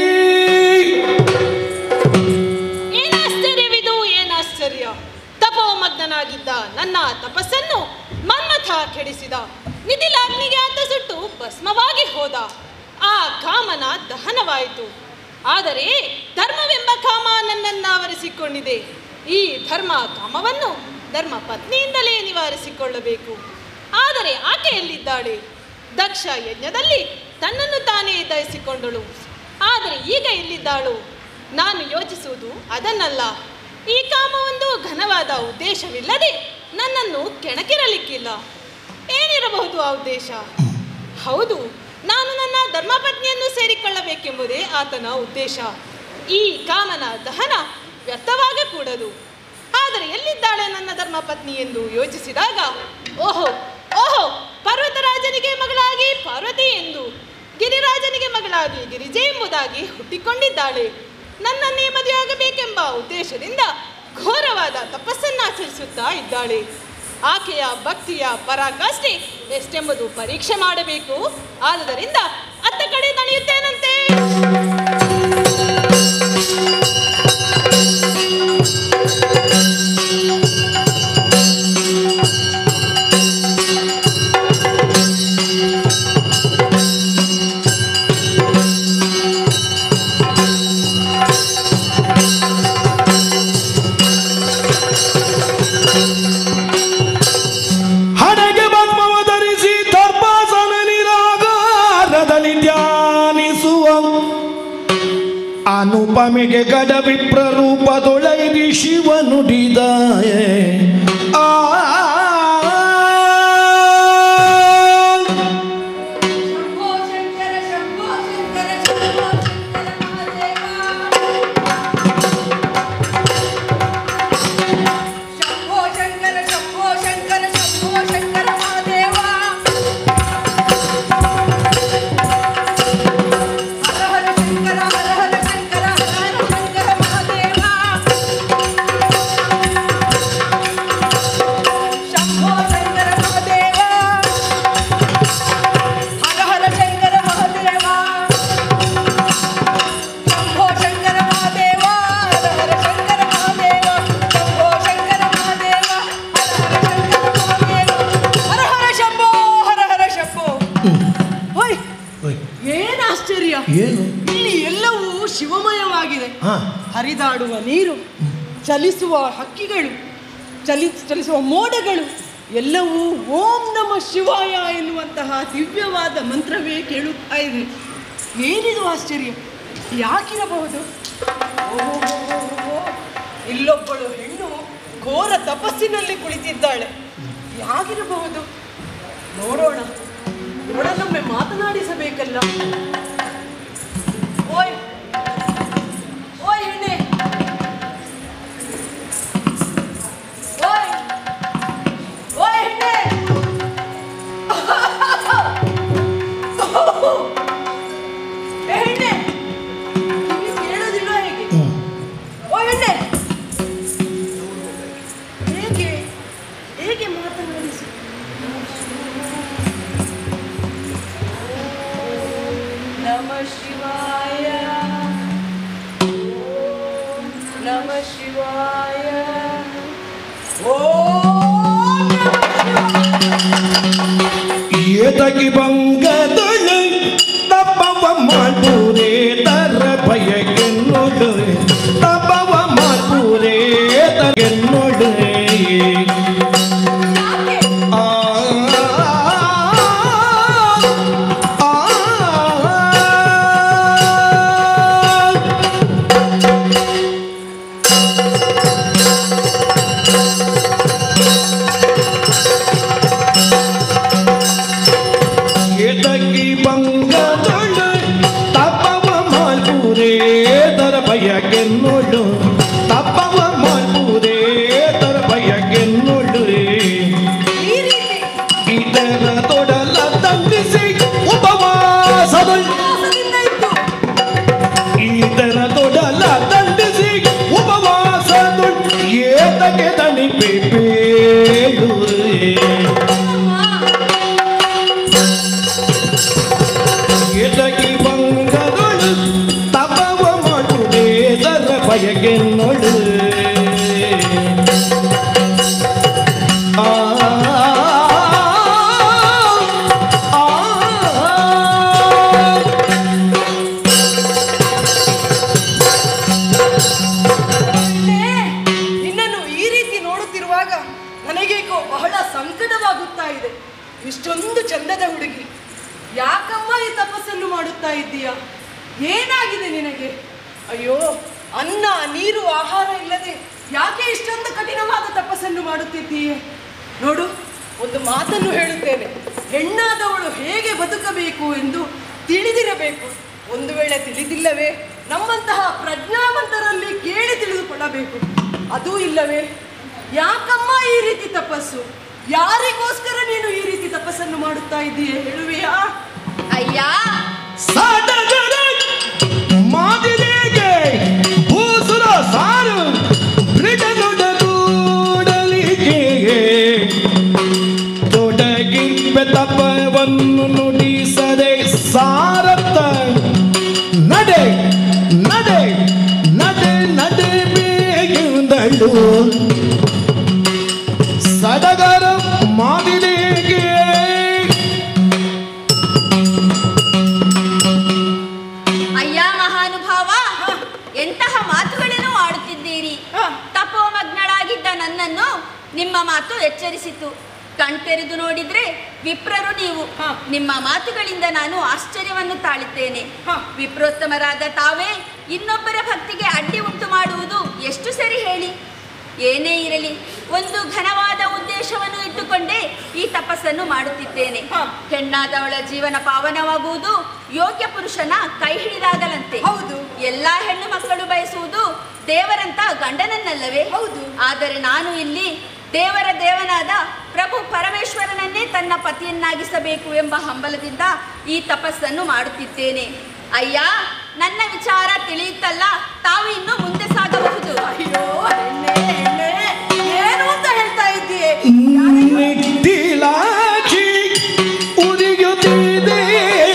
ಏನಾಶ್ಚರ್ಯವಿದು ಏನಾಶ್ಚರ್ಯ ತಪೋಮಗ್ನಾಗಿದ್ದ ನನ್ನ ತಪಸ್ಸನ್ನು ಮನ್ಮಥ ಕೆಡಿಸಿದ ನಿಧಿಲಾಗ್ನಿಗೆ ಆತ ಸುಟ್ಟು ಭಸ್ಮವಾಗಿ ಹೋದ ಆ ಕಾಮನ ದಹನವಾಯಿತು ಆದರೆ ಧರ್ಮವೆಂಬ ಕಾಮ ನನ್ನನ್ನು ಆವರಿಸಿಕೊಂಡಿದೆ ಈ ಧರ್ಮ ಕಾಮವನ್ನು ಧರ್ಮ ಪತ್ನಿಯಿಂದಲೇ ನಿವಾರಿಸಿಕೊಳ್ಳಬೇಕು ಆದರೆ ಆಕೆ ಎಲ್ಲಿದ್ದಾಳೆ ದಕ್ಷ ಯಜ್ಞದಲ್ಲಿ ತನ್ನನ್ನು ತಾನೇ ದಯಿಸಿಕೊಂಡಳು ಆದರೆ ಈಗ ಎಲ್ಲಿದ್ದಾಳು ನಾನು ಯೋಚಿಸುವುದು ಅದನ್ನಲ್ಲ ಈ ಕಾಮವೊಂದು ಘನವಾದ ಉದ್ದೇಶವಿಲ್ಲದೆ ನನ್ನನ್ನು ಕೆಣಕಿರಲಿಕ್ಕಿಲ್ಲ ಏನಿರಬಹುದು ಆ ಉದ್ದೇಶ ಹೌದು ನಾನು ನನ್ನ ಧರ್ಮಪತ್ನಿಯನ್ನು ಸೇರಿಕೊಳ್ಳಬೇಕೆಂಬುದೇ ಆತನ ಉದ್ದೇಶ ಈ ಕಾಮನ ದಹನ ವ್ಯರ್ಥವಾಗಕೂಡದು ಆದರೆ ಎಲ್ಲಿದ್ದಾಳೆ ನನ್ನ ಧರ್ಮಪತ್ನಿ ಎಂದು ಯೋಚಿಸಿದಾಗ ಓಹೋ ಓಹೋ ಪರ್ವತರಾಜನಿಗೆ ಮಗಳಾಗಿ ಪಾರ್ವತಿ ಎಂದು ಗಿರಿರಾಜನಿಗೆ ಮಗಳಾಗಿ ಗಿರಿಜೆ ಎಂಬುದಾಗಿ ಹುಟ್ಟಿಕೊಂಡಿದ್ದಾಳೆ ನನ್ನನ್ನೇ ಮದುವೆಯಾಗಬೇಕೆಂಬ ಉದ್ದೇಶದಿಂದ ಘೋರವಾದ ತಪಸ್ಸನ್ನಾಚರಿಸುತ್ತಾ ಇದ್ದಾಳೆ ಆಕೆಯ ಭಕ್ತಿಯ ಪರಾಕಾಷ್ಠೆ ಎಷ್ಟೆಂಬುದು ಪರೀಕ್ಷೆ ಮಾಡಬೇಕು ಆದುದರಿಂದ ಅತ್ತ ಕಡೆ ನಡೆಯುತ್ತೇನಂತೆ ಹಣೆಗೆ ಭಸ್ಮವ ಧರಿಸಿ ದರ್ಪಾಸನ ನಿರಾಗಾರದಲ್ಲಿ ಧ್ಯಾನಿಸುವ ಅನುಪಮೆಗೆ ಗಡ ವಿಪ್ರ ರೂಪದೊಳೈದಿ ಶಿವ ನುಡಿದಾಯೆ ಆ ಶಂಭೋ ಶಂಕರ ಶಂಭೋ ಶಂಕರ ಶಂಭೋ ಶಂಕರ ಮಹಾದೇವ ಶಂಭೋ ಶಂಕರ ಶಂಭೋ ಶಂಕರ ಶಂಭೋ ಶಂಕರ ಮಹಾದೇವ ಹರ ಹರ ಶಂಕರ ಹರ ಹರ ಶಂಕರ ಹರ ಹರ ಶಂಕರ ಮಹಾದೇವ ಆಶ್ಚರ್ಯ ಏನು ಇಲ್ಲಿ ಎಲ್ಲವೂ ಶಿವಮಯವಾಗಿದೆ ಹಾ ಹರಿದಾಡುವ ನೀರು ಚಲಿಸುವ ಹಕ್ಕಿಗಳು ಚಲಿ ಚಲಿಸುವ ಮೋಡಗಳು ಎಲ್ಲವೂ ಓಂ ನಮ ಶಿವಾಯ ಎನ್ನುವಂತಹ ದಿವ್ಯವಾದ ಮಂತ್ರವೇ ಕೇಳುತ್ತಾ ಇದೆ ಏನಿದು ಆಶ್ಚರ್ಯ ಯಾಕಿರಬಹುದು ಓಹೋಹೋಹೋಹೋ. ಇಲ್ಲೊಬ್ಬಳು ಹೆಣ್ಣು ಘೋರ ತಪಸ್ಸಿನಲ್ಲಿ ಕುಳಿತಿದ್ದಾಳೆ ಯಾಗಿರಬಹುದು ನೋಡೋಣ ಇವಳನ್ನೊಮ್ಮೆ ಮಾತನಾಡಿಸಬೇಕಲ್ಲ ಓಯ್ ಓಯ್ ಹೆಣ್ಣೆ ಓಯ್ ಓಯ್ ಹೆಣ್ಣೆ ಏ ಹೆಣ್ಣೆ ನಿಮಗೆ ಕೇಳೋದಿಲ್ಲ ಹೇಗೆ ಓಯ್ ಹೆಣ್ಣೆ ಹೇಗೆ ಹೇಗೆ ಮಾತನಾಡಿಸಿ ನಮ ಶಿವಾಯ ಓಂ ನಮ ಶಿವಾಯ ಓಂ ಏತಗಿ ಬಂಗದಳು ತಪ್ಪವ ಮಾಡ್ಪೂರೇ ತರ ಭಯಗೆನ್ನೊಡು ತಪ್ಪವ ಮಾಡ್ಪೂರೇ ತಗೆನ್ನೊಡು ಆ ಆ, ಆ ಏತಗಿ ಬಂಗದೊಳು ತಪ್ಪವ ಮಾಡ್ಪೂರೇ ತರ ಭಯಗೆನ್ನೊಡು ತಪ್ಪವ ಮಾಡ್ಪೂರೇ ತರ ಭಯಗೆನ್ನೊಡು ಈ ರೀತಿ ಇದರ ತೊಡಲ ದಂಡಿಸಿ ಉಪವಾಸದ ಉಪವಾಸದಿಂದ ಇದ್ದು ಇದರ ತೊಡಲ ದಂಡಿಸಿ ಉಪವಾಸದ ಏತಗೆ ದಣಿಪೆ ಬೇಡು ಎದಗಿ ಬಂಗದೊಳು ತಪವ ಮಾಡುವುದೇ ದರ ಬಯಗೆ ನೋಡು ಆ ಆ, ಆ ಏ, ನಿನ್ನನ್ನು ಈ ರೀತಿ ನೋಡುತ್ತಿರುವಾಗ ನನಗೇಕೋ ಬಹಳ ಸಂಕಟವಾಗುತ್ತಾ ಇದೆ ಇಷ್ಟೊಂದು ಚಂದದ ಹುಡುಗಿ ಯಾಕಮ್ಮ ಈ ತಪಸ್ಸನ್ನು ಮಾಡುತ್ತಾ ಇದ್ದೀಯ ಏನಾಗಿದೆ ನಿನಗೆ ಅಯ್ಯೋ ಅನ್ನ ನೀರು ಆಹಾರ ಇಲ್ಲದೆ ಯಾಕೆ ಇಷ್ಟೊಂದು ಕಠಿಣವಾದ ತಪಸ್ಸನ್ನು ಮಾಡುತ್ತಿದ್ದೀಯೆ ನೋಡು ಒಂದು ಮಾತನ್ನು ಹೇಳುತ್ತೇನೆ ಹೆಣ್ಣಾದವಳು ಹೇಗೆ ಬದುಕಬೇಕು ಎಂದು ತಿಳಿದಿರಬೇಕು ಒಂದು ವೇಳೆ ತಿಳಿದಿಲ್ಲವೇ ನಮ್ಮಂತಹ ಪ್ರಜ್ಞಾವಂತರಲ್ಲಿ ಕೇಳಿ ತಿಳಿದುಕೊಳ್ಳಬೇಕು ಅದೂ ಇಲ್ಲವೇ ಯಾಕಮ್ಮ ಈ ರೀತಿ ತಪಸ್ಸು ಯಾರಿಗೋಸ್ಕರ ನೀನು ಈ ರೀತಿ ತಪಸ್ಸನ್ನು ಮಾಡುತ್ತಾ ಇದ್ದೀಯೆ ಹೇಳುವೆಯಾ ಅಯ್ಯ ಸಾಟಗಡ ಮಾದಿಲೆಗೆ ಭೂಸುರ ಸಾರು ಮೃಗನುಡಗೂಡಲಿಗೆ ತೊಡಗಿರ್ಬೆ ತಪವನ್ನು ನುಡಿಸದೆ ಸಾರತ್ತ ನಡೆ ನಡೆ ನಡೆ ನಡೆ ಬೇಗಿಂದಳು ಸಡಗರ ಮಾದಿಲೆಗೆ ಅಯ್ಯ ಮಹಾನುಭಾವ ಎಂತಹ ಮಾತುಗಳನ್ನು ಆಡುತ್ತಿದ್ದೀರಿ ಹ. ತಪೋಮಗ್ನಳಾಗಿದ್ದ ನನ್ನನ್ನು ನಿಮ್ಮ ಮಾತು ಎಚ್ಚರಿಸಿತು ಕಣ್ತೆರೆದು ನೋಡಿದ್ರೆ ವಿಪ್ರರು ನೀವು ಹ. ನಿಮ್ಮ ಮಾತುಗಳಿಂದ ನಾನು ಆಶ್ಚರ್ಯವನ್ನು ತಾಳಿದ್ದೇನೆ ಹ. ವಿಪ್ರೋತ್ತಮರಾದ ತಾವೇ ಇನ್ನೊಬ್ಬರ ಭಕ್ತಿಗೆ ಅಡ್ಡಿ ಉಂಟು ಮಾಡುವುದು ಎಷ್ಟು ಸರಿ ಹೇಳಿ ಏನೇ ಇರಲಿ ಒಂದು ಘನವಾದ ಉದ್ದೇಶವನ್ನು ಇಟ್ಟುಕೊಂಡೇ ಈ ತಪಸ್ಸನ್ನು ಮಾಡುತ್ತಿದ್ದೇನೆ ಹ. ಹೆಣ್ಣಾದವಳ ಜೀವನ ಪಾವನವಾಗುವುದು ಯೋಗ್ಯ ಪುರುಷನ ಕೈ ಹಿಡಿದಾಗಲಂತೆ ಹೌದು. ಎಲ್ಲಾ ಹೆಣ್ಣು ಮಕ್ಕಳು ಬಯಸುವುದು ದೇವರಂತ ಗಂಡನನ್ನಲ್ಲವೇ ಹೌದು. ಆದರೆ ನಾನು ಇಲ್ಲಿ ದೇವರ ದೇವನಾದ ಪ್ರಭು ಪರಮೇಶ್ವರನನ್ನೇ ತನ್ನ ಪತಿಯನ್ನಾಗಿಸಬೇಕು ಎಂಬ ಹಂಬಲದಿಂದ ಈ ತಪಸ್ಸನ್ನು ಮಾಡುತ್ತಿದ್ದೇನೆ ಅಯ್ಯ ನನ್ನ ವಿಚಾರ ತಿಳಿಯುತ್ತಲ್ಲ ತಾವು ಇನ್ನು ಮುಂದೆ ಸಾಗಬಹುದು ಅಯ್ಯೋ ಹೆಣ್ಣೆ, ಹೆಣ್ಣೆ, ಏನು ಅಂತ ಹೇಳ್ತಾ ಇದ್ದೀಯೆ ನಿಟ್ಟಿಲಾಚಿ ಉರಿಯುತ್ತಿದೆ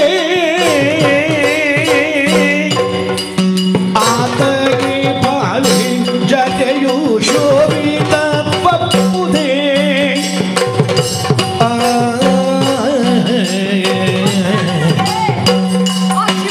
ಆತಗೆ ಬಾಳಿ ಜತೆಯು ಶೋಭಿತ ಪಪ್ಪುದೇ ಆ ಆ ಶಿವ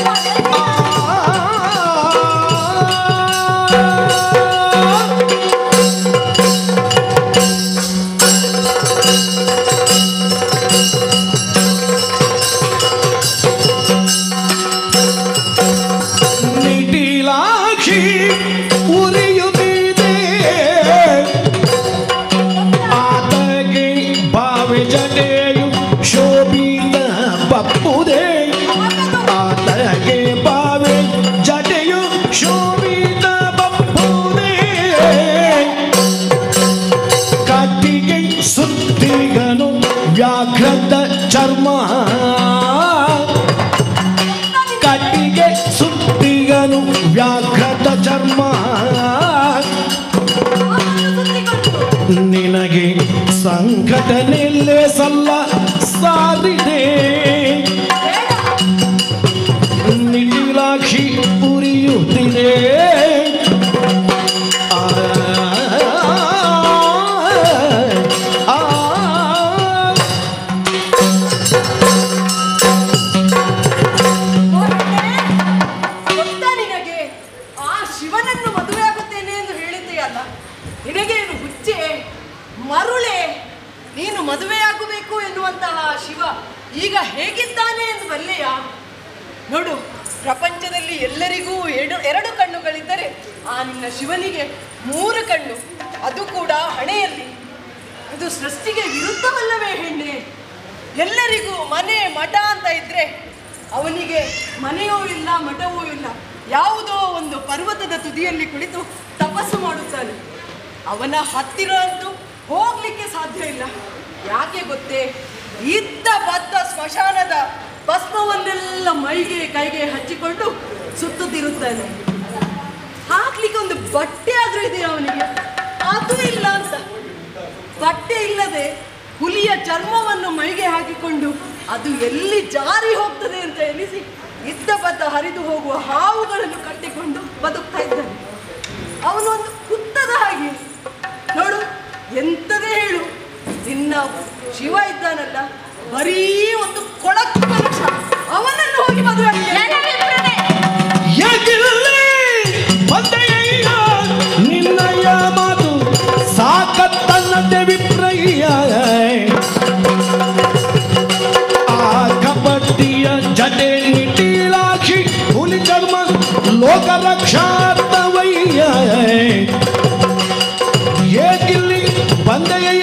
ಸುತ್ತಿಗನು ವ್ಯಾಘ್ರತ ಚರ್ಮ ನಿನಗೆ ಸಂಕಟ ನಿಲ್ಲೇ ಸಲ್ಲ ಸಾರಿದೆ ನಿಖಿಲಾಕ್ಷಿ ಉರಿಯುತ್ತಿದೆ ಆ, ಆ, ಆ, ಗೊತ್ತಾ ನಿನಗೆ ಆ ಶಿವನನ್ನು ಮದುವೆ ಆಗುತ್ತೇನೆ ಎಂದು ಹೇಳಿದ್ದೆಯಲ್ಲ ನಿನಗೇನು ಹುಚ್ಚೆ ಮರುಳೆ ನೀನು ಮದುವೆಯಾಗಬೇಕು ಎನ್ನುವಂತಹ ಶಿವ ಈಗ ಹೇಗಿದ್ದಾನೆ ಎಂದು ಬಲ್ಲೆಯ ನೋಡು ಪ್ರಪಂಚದಲ್ಲಿ ಎಲ್ಲರಿಗೂ ಎರಡು ಎರಡು ಕಣ್ಣುಗಳಿದ್ದರೆ ಆ ನಿನ್ನ ಶಿವನಿಗೆ ಮೂರು ಕಣ್ಣು ಅದು ಕೂಡ ಹಣೆಯಲ್ಲಿ ಇದು ಸೃಷ್ಟಿಗೆ ವಿರುದ್ಧವಲ್ಲವೇ ಹೆಣ್ಣೆ ಎಲ್ಲರಿಗೂ ಮನೆ ಮಠ ಅಂತ ಇದ್ರೆ ಅವನಿಗೆ ಮನೆಯೂ ಇಲ್ಲ ಮಠವೂ ಇಲ್ಲ ಯಾವುದೋ ಒಂದು ಪರ್ವತದ ತುದಿಯಲ್ಲಿ ಕುಳಿತು ತಪಸ್ಸು ಮಾಡುತ್ತಾನೆ ಅವನ ಹತ್ತಿರ ಅಂತೂ ಹೋಗ್ಲಿಕ್ಕೆ ಸಾಧ್ಯ ಇಲ್ಲ ಯಾಕೆ ಗೊತ್ತೇ ಇದ್ದ ಬದ್ದ ಸ್ಮಶಾನದ ಭಸ್ಮವನ್ನೆಲ್ಲ ಮೈಗೆ ಕೈಗೆ ಹಚ್ಚಿಕೊಂಡು ಸುತ್ತುತ್ತಿರುತ್ತಾನೆ ಹಾಕ್ಲಿಕ್ಕೆ ಒಂದು ಬಟ್ಟೆ ಆದ್ರೂ ಇದೆ ಅವನಿಗೆ ಅದು ಇಲ್ಲ ಅಂತ ಬಟ್ಟೆ ಇಲ್ಲದೆ ಹುಲಿಯ ಚರ್ಮವನ್ನು ಮೈಗೆ ಹಾಕಿಕೊಂಡು ಅದು ಎಲ್ಲಿ ಜಾರಿ ಹೋಗ್ತದೆ ಅಂತ ಎನಿಸಿ ಇದ್ದ ಬದ್ದ ಹರಿದು ಹೋಗುವ ಹಾವುಗಳನ್ನು ಕಟ್ಟಿಕೊಂಡು ಬದುಕ್ತಾ ಇದ್ದಾನೆ ಅವನೊಂದು ಕುತ್ತದ ಹಾಗೆ ನೋಡು ಎಂತದೇ ಹೇಳು ನಿನ್ನ ಶಿವ ಇದ್ದಾನಲ್ಲ ಬರೀ ಒಂದು ಕೊಳಕು ಮನುಷ್ಯ ಅವನನ್ನು ಹೋಗಿ ಮದುವೆ ಆಗ್ತೀಯ. ನನಗಿಬ್ಬರೇ ಏಕಿರಲಿ ಬಂದೆಯ ನಿನ್ನಯ ಮಾತು ಸಾಕತ್ತನ್ನದೆ ವಿಪ್ರಯ್ಯ ಆ ಕಬಡ್ಡಿಯ ಜಟೆ ನಿಟೀಲಾಕ್ಷಿ ಹುಲಿ ಚರ್ಮ ಲೋಕ ರಕ್ಷಾರ್ಥವಯ್ಯ ಏಕಿಲ್ಲಿ ಬಂದೆಯ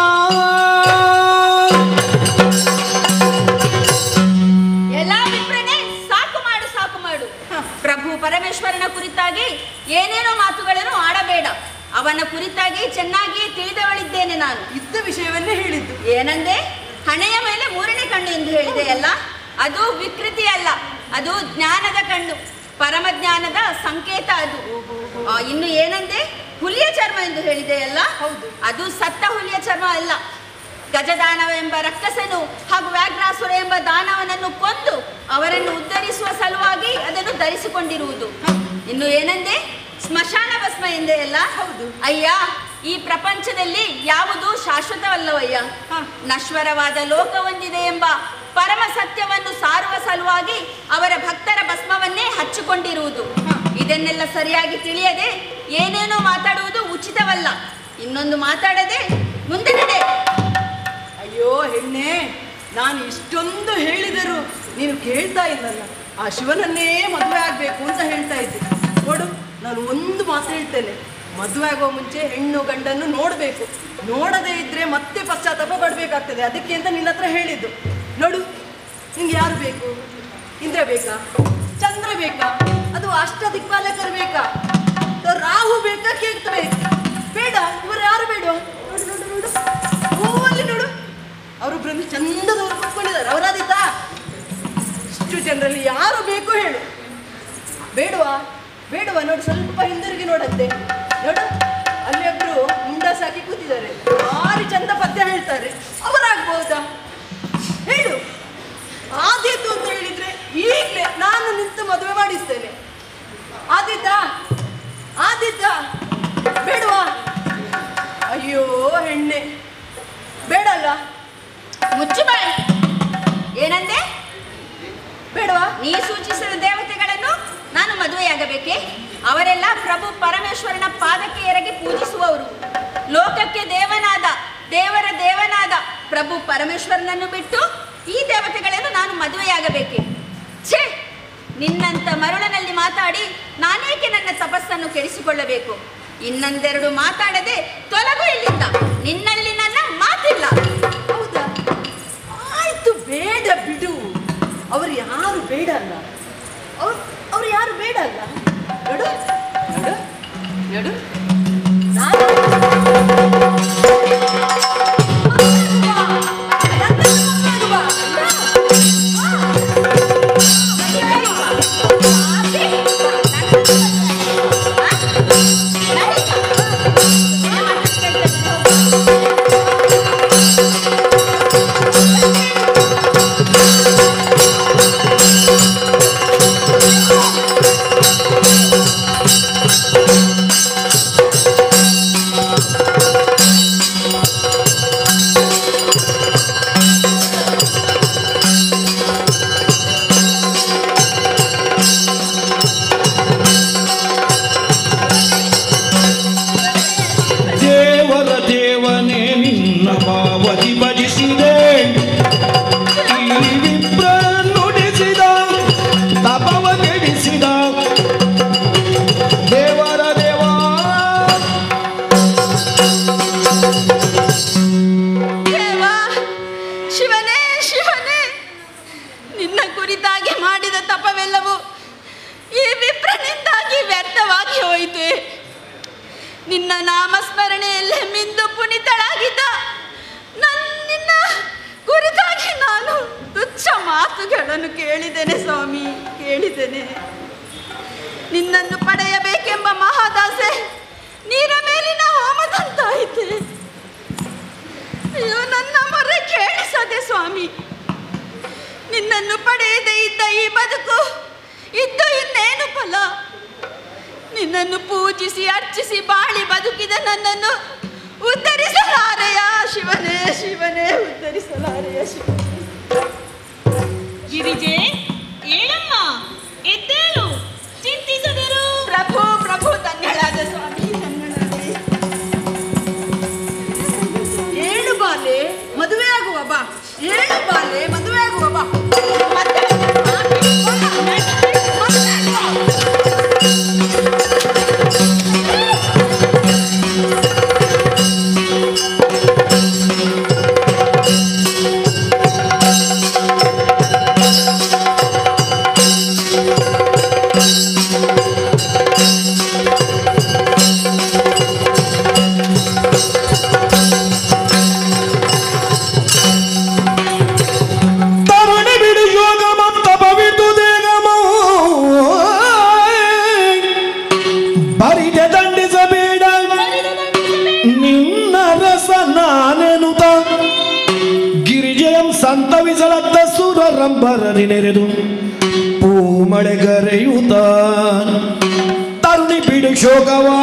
ಎಲ್ಲ ವಿಪ್ರನೇ ಸಾಕು ಮಾಡು ಸಾಕು ಮಾಡು ಪ್ರಭು ಪರಮೇಶ್ವರನ ಕುರಿತಾಗಿ ಏನೇನೋ ಮಾತುಗಳನ್ನು ಆಡಬೇಡ ಅವನ ಕುರಿತಾಗಿ ಚೆನ್ನಾಗಿ ತಿಳಿದವಳಿದ್ದೇನೆ ನಾನು ಇದ್ದ ವಿಷಯವನ್ನೇ ಹೇಳಿದ್ದು ಏನಂದೆ ಹಣೆಯ ಮೇಲೆ ಮೂರನೇ ಕಣ್ಣು ಎಂದು ಹೇಳಿದೆ ಅಲ್ಲ ಅದು ವಿಕೃತಿ ಅಲ್ಲ ಅದು ಜ್ಞಾನದ ಕಣ್ಣು ಪರಮ ಜ್ಞಾನದ ಸಂಕೇತ ಅದು ಆ, ಇನ್ನು ಏನಂದೆ ಹುಲಿಯ ಚರ್ಮ ಎಂದು ಹೇಳಿದೆಯಲ್ಲ ಹೌದು ಅದು ಸತ್ತ ಹುಲಿಯ ಚರ್ಮ ಅಲ್ಲ ಗಜದಾನವ ಎಂಬ ರಕ್ಕಸನು ಹಾಗೂ ವ್ಯಾಘ್ರಾಸುರ ಎಂಬ ದಾನವನನ್ನು ಕೊಂದು ಅವರನ್ನು ಉದ್ಧರಿಸುವ ಸಲುವಾಗಿ ಅದನ್ನು ಧರಿಸಿಕೊಂಡಿರುವುದು ಇನ್ನು ಏನಂದೆ ಸ್ಮಶಾನ ಭಸ್ಮ ಎಂದೇ ಅಲ್ಲ ಹೌದು ಅಯ್ಯ ಈ ಪ್ರಪಂಚದಲ್ಲಿ ಯಾವುದು ಶಾಶ್ವತವಲ್ಲವಯ್ಯ ನಶ್ವರವಾದ ಲೋಕವೊಂದಿದೆ ಎಂಬ ಪರಮ ಸತ್ಯವನ್ನು ಸಾರುವ ಸಲುವಾಗಿ ಅವರ ಭಕ್ತರ ಭಸ್ಮವನ್ನೇ ಹಚ್ಚಿಕೊಂಡಿರುವುದು ಇದನ್ನೆಲ್ಲ ಸರಿಯಾಗಿ ತಿಳಿಯದೆ ಏನೇನೋ ಮಾತಾಡುವುದು ಉಚಿತವಲ್ಲ ಇನ್ನೊಂದು ಮಾತಾಡದೆ ಮುಂದೆ ನಡೆ ಅಯ್ಯೋ ಹೆಣ್ಣೆ ನಾನು ಇಷ್ಟೊಂದು ಹೇಳಿದರು ನೀನು ಕೇಳ್ತಾ ಇಲ್ಲಲ್ಲ ಆ ಶಿವನನ್ನೇ ಮದುವೆ ಆಗಬೇಕು ಅಂತ ಹೇಳ್ತಾ ಇದ್ದೆ ನೋಡು ನಾನು ಒಂದು ಮಾತು ಹೇಳ್ತೇನೆ ಮದುವೆ ಆಗುವ ಮುಂಚೆ ಹೆಣ್ಣು ಗಂಡನ್ನು ನೋಡಬೇಕು ನೋಡದೇ ಇದ್ರೆ ಮತ್ತೆ ಪಶ್ಚಾತ್ತಾಪ ಪಡಬೇಕಾಗ್ತದೆ ಅದಕ್ಕೆ ಅಂತ ನಿನ್ನ ಹತ್ರ ಹೇಳಿದ್ದು ನೋಡು ನಿಂಗೆ ಯಾರು ಬೇಕು ಇಂದ್ರ ಬೇಕಾ ಚಂದ್ರ ಬೇಕಾ ಅದು ಅಷ್ಟ ದಿಕ್ಪಾಲಕರು ಬೇಕಾ ಅಥವಾ ರಾಹು ಬೇಕಾ ಕೇಳ್ತ ಬೇಕು ಬೇಡ ಇವರು ಯಾರು ಬೇಡ ನೋಡು ನೋಡು ನೋಡು ಓ, ಅಲ್ಲಿ ನೋಡು ಅವರೊಬ್ಬರನ್ನು ಚಂದದವರು ಕೂತ್ಕೊಂಡಿದ್ದಾರೆ ಅವರಾದೀತಾ ಇಷ್ಟು ಜನರಲ್ಲಿ ಯಾರು ಬೇಕು ಹೇಳು ಬೇಡವಾ ಬೇಡವಾ ನೋಡು ಸ್ವಲ್ಪ ಹಿಂದಿರುಗಿ ನೋಡಂತೆ ನೋಡು ಅಲ್ಲಿ ಒಬ್ರು ಮುಂಡಾಸ್ ಹಾಕಿ ಕೂತಿದ್ದಾರೆ ಭಾರಿ ಚಂದ ಪದ್ಯ ಹೇಳ್ತಾರೆ ಅವರಾಗ್ಬಹುದಾ ಹೇಳು ಆದೀತು ಅಂತ ಹೇಳಿದ್ರೆ ಈಗಲೇ ನಾನು ನಿಂತು ಮದುವೆ ಮಾಡಿಸ್ತೇನೆ ಆದೀತಾ ಆದೀತಾ ಬೇಡವಾ ಅಯ್ಯೋ ಹೆಣ್ಣೆ ಬೇಡಲ್ಲ ಮುಚ್ಚು ಬಾಯಿ ಏನಂದೆ ಬೇಡವಾ ನೀ ಸೂಚಿಸಿದ ದೇವತೆಗಳನ್ನು ನಾನು ಮದುವೆಯಾಗಬೇಕೆ ಅವರೆಲ್ಲ ಪ್ರಭು ಪರಮೇಶ್ವರನ ಪಾದಕ್ಕೆ ಎರಗಿ ಪೂಜಿಸುವವರು ಲೋಕಕ್ಕೆ ದೇವನಾದ ದೇವರ ದೇವನಾದ ಪ್ರಭು ಪರಮೇಶ್ವರನನ್ನು ಬಿಟ್ಟು ಈ ದೇವತೆಗಳನ್ನು ನಾನು ಮದುವೆಯಾಗಬೇಕೆ ಛೇ ನಿನ್ನಂತ ಮರುಳನಲ್ಲಿ ಮಾತಾಡಿ ನಾನೇಕೆ ನನ್ನ ತಪಸ್ಸನ್ನು ಕೆಡಿಸಿಕೊಳ್ಳಬೇಕು ಇನ್ನೊಂದೆರಡು ಮಾತಾಡದೆ ತೊಲಗು ಇಲ್ಲಿಂದ ನಿನ್ನಲ್ಲಿ ನನ್ನ ಮಾತಿಲ್ಲ ಹೌದಾ ಆಯ್ತು ಬೇಡ ಬಿಡು ಅವರು ಯಾರು ಬೇಡ ಅಲ್ಲ ಅವ್ರು ಅವ್ರು ಯಾರು ಬೇಡ ಅಲ್ಲ ನೋಡು ನೋಡು ನೋಡು ನಾನು ಮದುವೆ ಆಗುವ. ವರನು ಕೇಳಿದ್ದೇನೆ ಸ್ವಾಮಿ ಕೇಳಿದ್ದೇನೆ ನಿನ್ನನ್ನು ಪಡೆಯಬೇಕೆಂಬ ಮಹಾದಾಸೆ ನೀರ ಮೇಲಿನ ಹೋಮದಂತಾಯಿತೆ ಅಯ್ಯೋ ನನ್ನ ಮೊರೆ ಕೇಳಿಸದೆ ಸ್ವಾಮಿ ನಿನ್ನನ್ನು ಪಡೆಯದೇ ಇದ್ದ ಈ ಬದುಕು ಇದ್ದು ಇನ್ನೇನು ಫಲ ನಿನ್ನನ್ನು ಪೂಜಿಸಿ ಅರ್ಚಿಸಿ ಬಾಳಿ ಬದುಕಿದ ನನ್ನನ್ನು ಉದ್ಧರಿಸಲಾರೆಯ ಶಿವನೇ ಶಿವನೇ ಉದ್ಧರಿಸಲಾರೆಯ ಶಿವ ಗಿರಿಜೆ ಏಳಮ್ಮ ಎದ್ದೇಳು ಚಿಂತಿಸದಿರು ಪ್ರಭು ಪ್ರಭು ಧನ್ಯಳಾದ ಸ್ವಾಮಿ ಧನ್ಯಳಾದೆ ಏಳು ಬಾಲೆ ಮದುವೆ ಆಗುವ ಬಾ ಏಳು ಬಾಲೆ ಮದುವೆ ಆಗುವ ಬಾ ಮತ್ತೆ ತರುಣಿ ಬಿಡು ಯೋಗ ಮತ್ತ ಪವಿತು ದೇಗಮ ಬರಿದೆ ದಂಡಿಸಬೇಡ ನಿನ್ನ ರಸ ನಾನೆನುತ ಗಿರಿಜಯಂ ಸಂತವಿಸಲತ್ತ ಸುರರಂಬರರಿ ನೆರೆದು ಪೂಮಳೆಗರೆಯುತ ತರುಣಿ ಬಿಡು ಶೋಕವಾ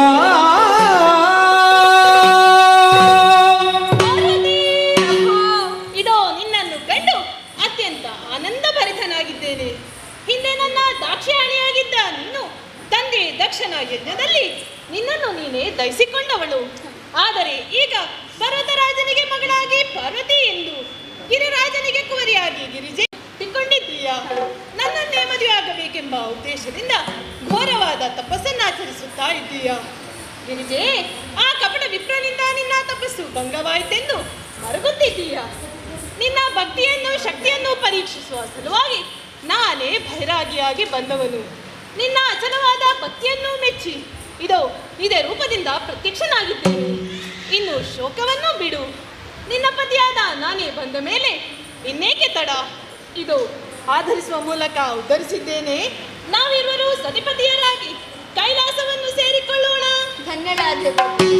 ಪಾರ್ವತಿ, ಪ್ರಭು, ಇದೋ ನಿನ್ನನ್ನು ಕಂಡು ಅತ್ಯಂತ ಆನಂದ ಭರಿತನಾಗಿದ್ದೇನೆ ಹಿಂದೆ ನನ್ನ ದಾಕ್ಷಾಣಿಯಾಗಿದ್ದ ನೀನು ತಂದೆ ದಕ್ಷನ ಯಜ್ಞದಲ್ಲಿ ನಿನ್ನನ್ನು ನೀನೇ ದಯಿಸಿಕೊಂಡವಳು ಆದರೆ ಈಗ ಪರ್ವತರಾಜನಿಗೆ ಮಗಳಾಗಿ ಪಾರ್ವತಿ ಎಂದು ಗಿರಿರಾಜನಿಗೆ ಕುವರಿಯಾಗಿ ಗಿರಿಜೆ ತಿಕ್ಕೊಂಡಿದ್ದೀಯಾ ನನ್ನನ್ನೇ ಮದುವೆಯಾಗಬೇಕೆಂಬ ಉದ್ದೇಶದಿಂದ ಘೋರವಾದ ತಪಸ್ಸನ್ನಾಚರಿಸುತ್ತಾ ಇದ್ದೀಯಾ ಗಿರಿಜೆ ಆ ಕಪಟ ವಿಪ್ರನಿಂದ ನಿನ್ನ ತಪಸ್ಸು ಭಂಗವಾಯಿತೆಂದು ಮರುಗುತ್ತಿದ್ದೀಯಾ ನಿನ್ನ ಭಕ್ತಿಯನ್ನು ಶಕ್ತಿಯನ್ನು ಪರೀಕ್ಷಿಸುವ ಸಲುವಾಗಿ ನಾನೇ ಬೈರಾಗಿಯಾಗಿ ಬಂದವನು ನಿನ್ನ ಅಚಲವಾದ ಭಕ್ತಿಯನ್ನು ಮೆಚ್ಚಿ ಇದೋ ಇದೇ ರೂಪದಿಂದ ಪ್ರತ್ಯಕ್ಷನಾಗಿದ್ದೇನೆ ಇನ್ನು ಶೋಕವನ್ನು ಬಿಡು ನಿನ್ನ ಪತಿಯಾದ ನಾನೇ ಬಂದ ಮೇಲೆ ಇನ್ನೇಕೆ ತಡ ಇದು ಆಧರಿಸುವ ಮೂಲಕ ಉದ್ಧರಿಸಿದ್ದೇನೆ ನಾವಿರುವರು ಸತಿಪತಿಯರಾಗಿ ಕೈಲಾಸವನ್ನು ಸೇರಿಕೊಳ್ಳೋಣ ಧನ್ಯಳಾದೆ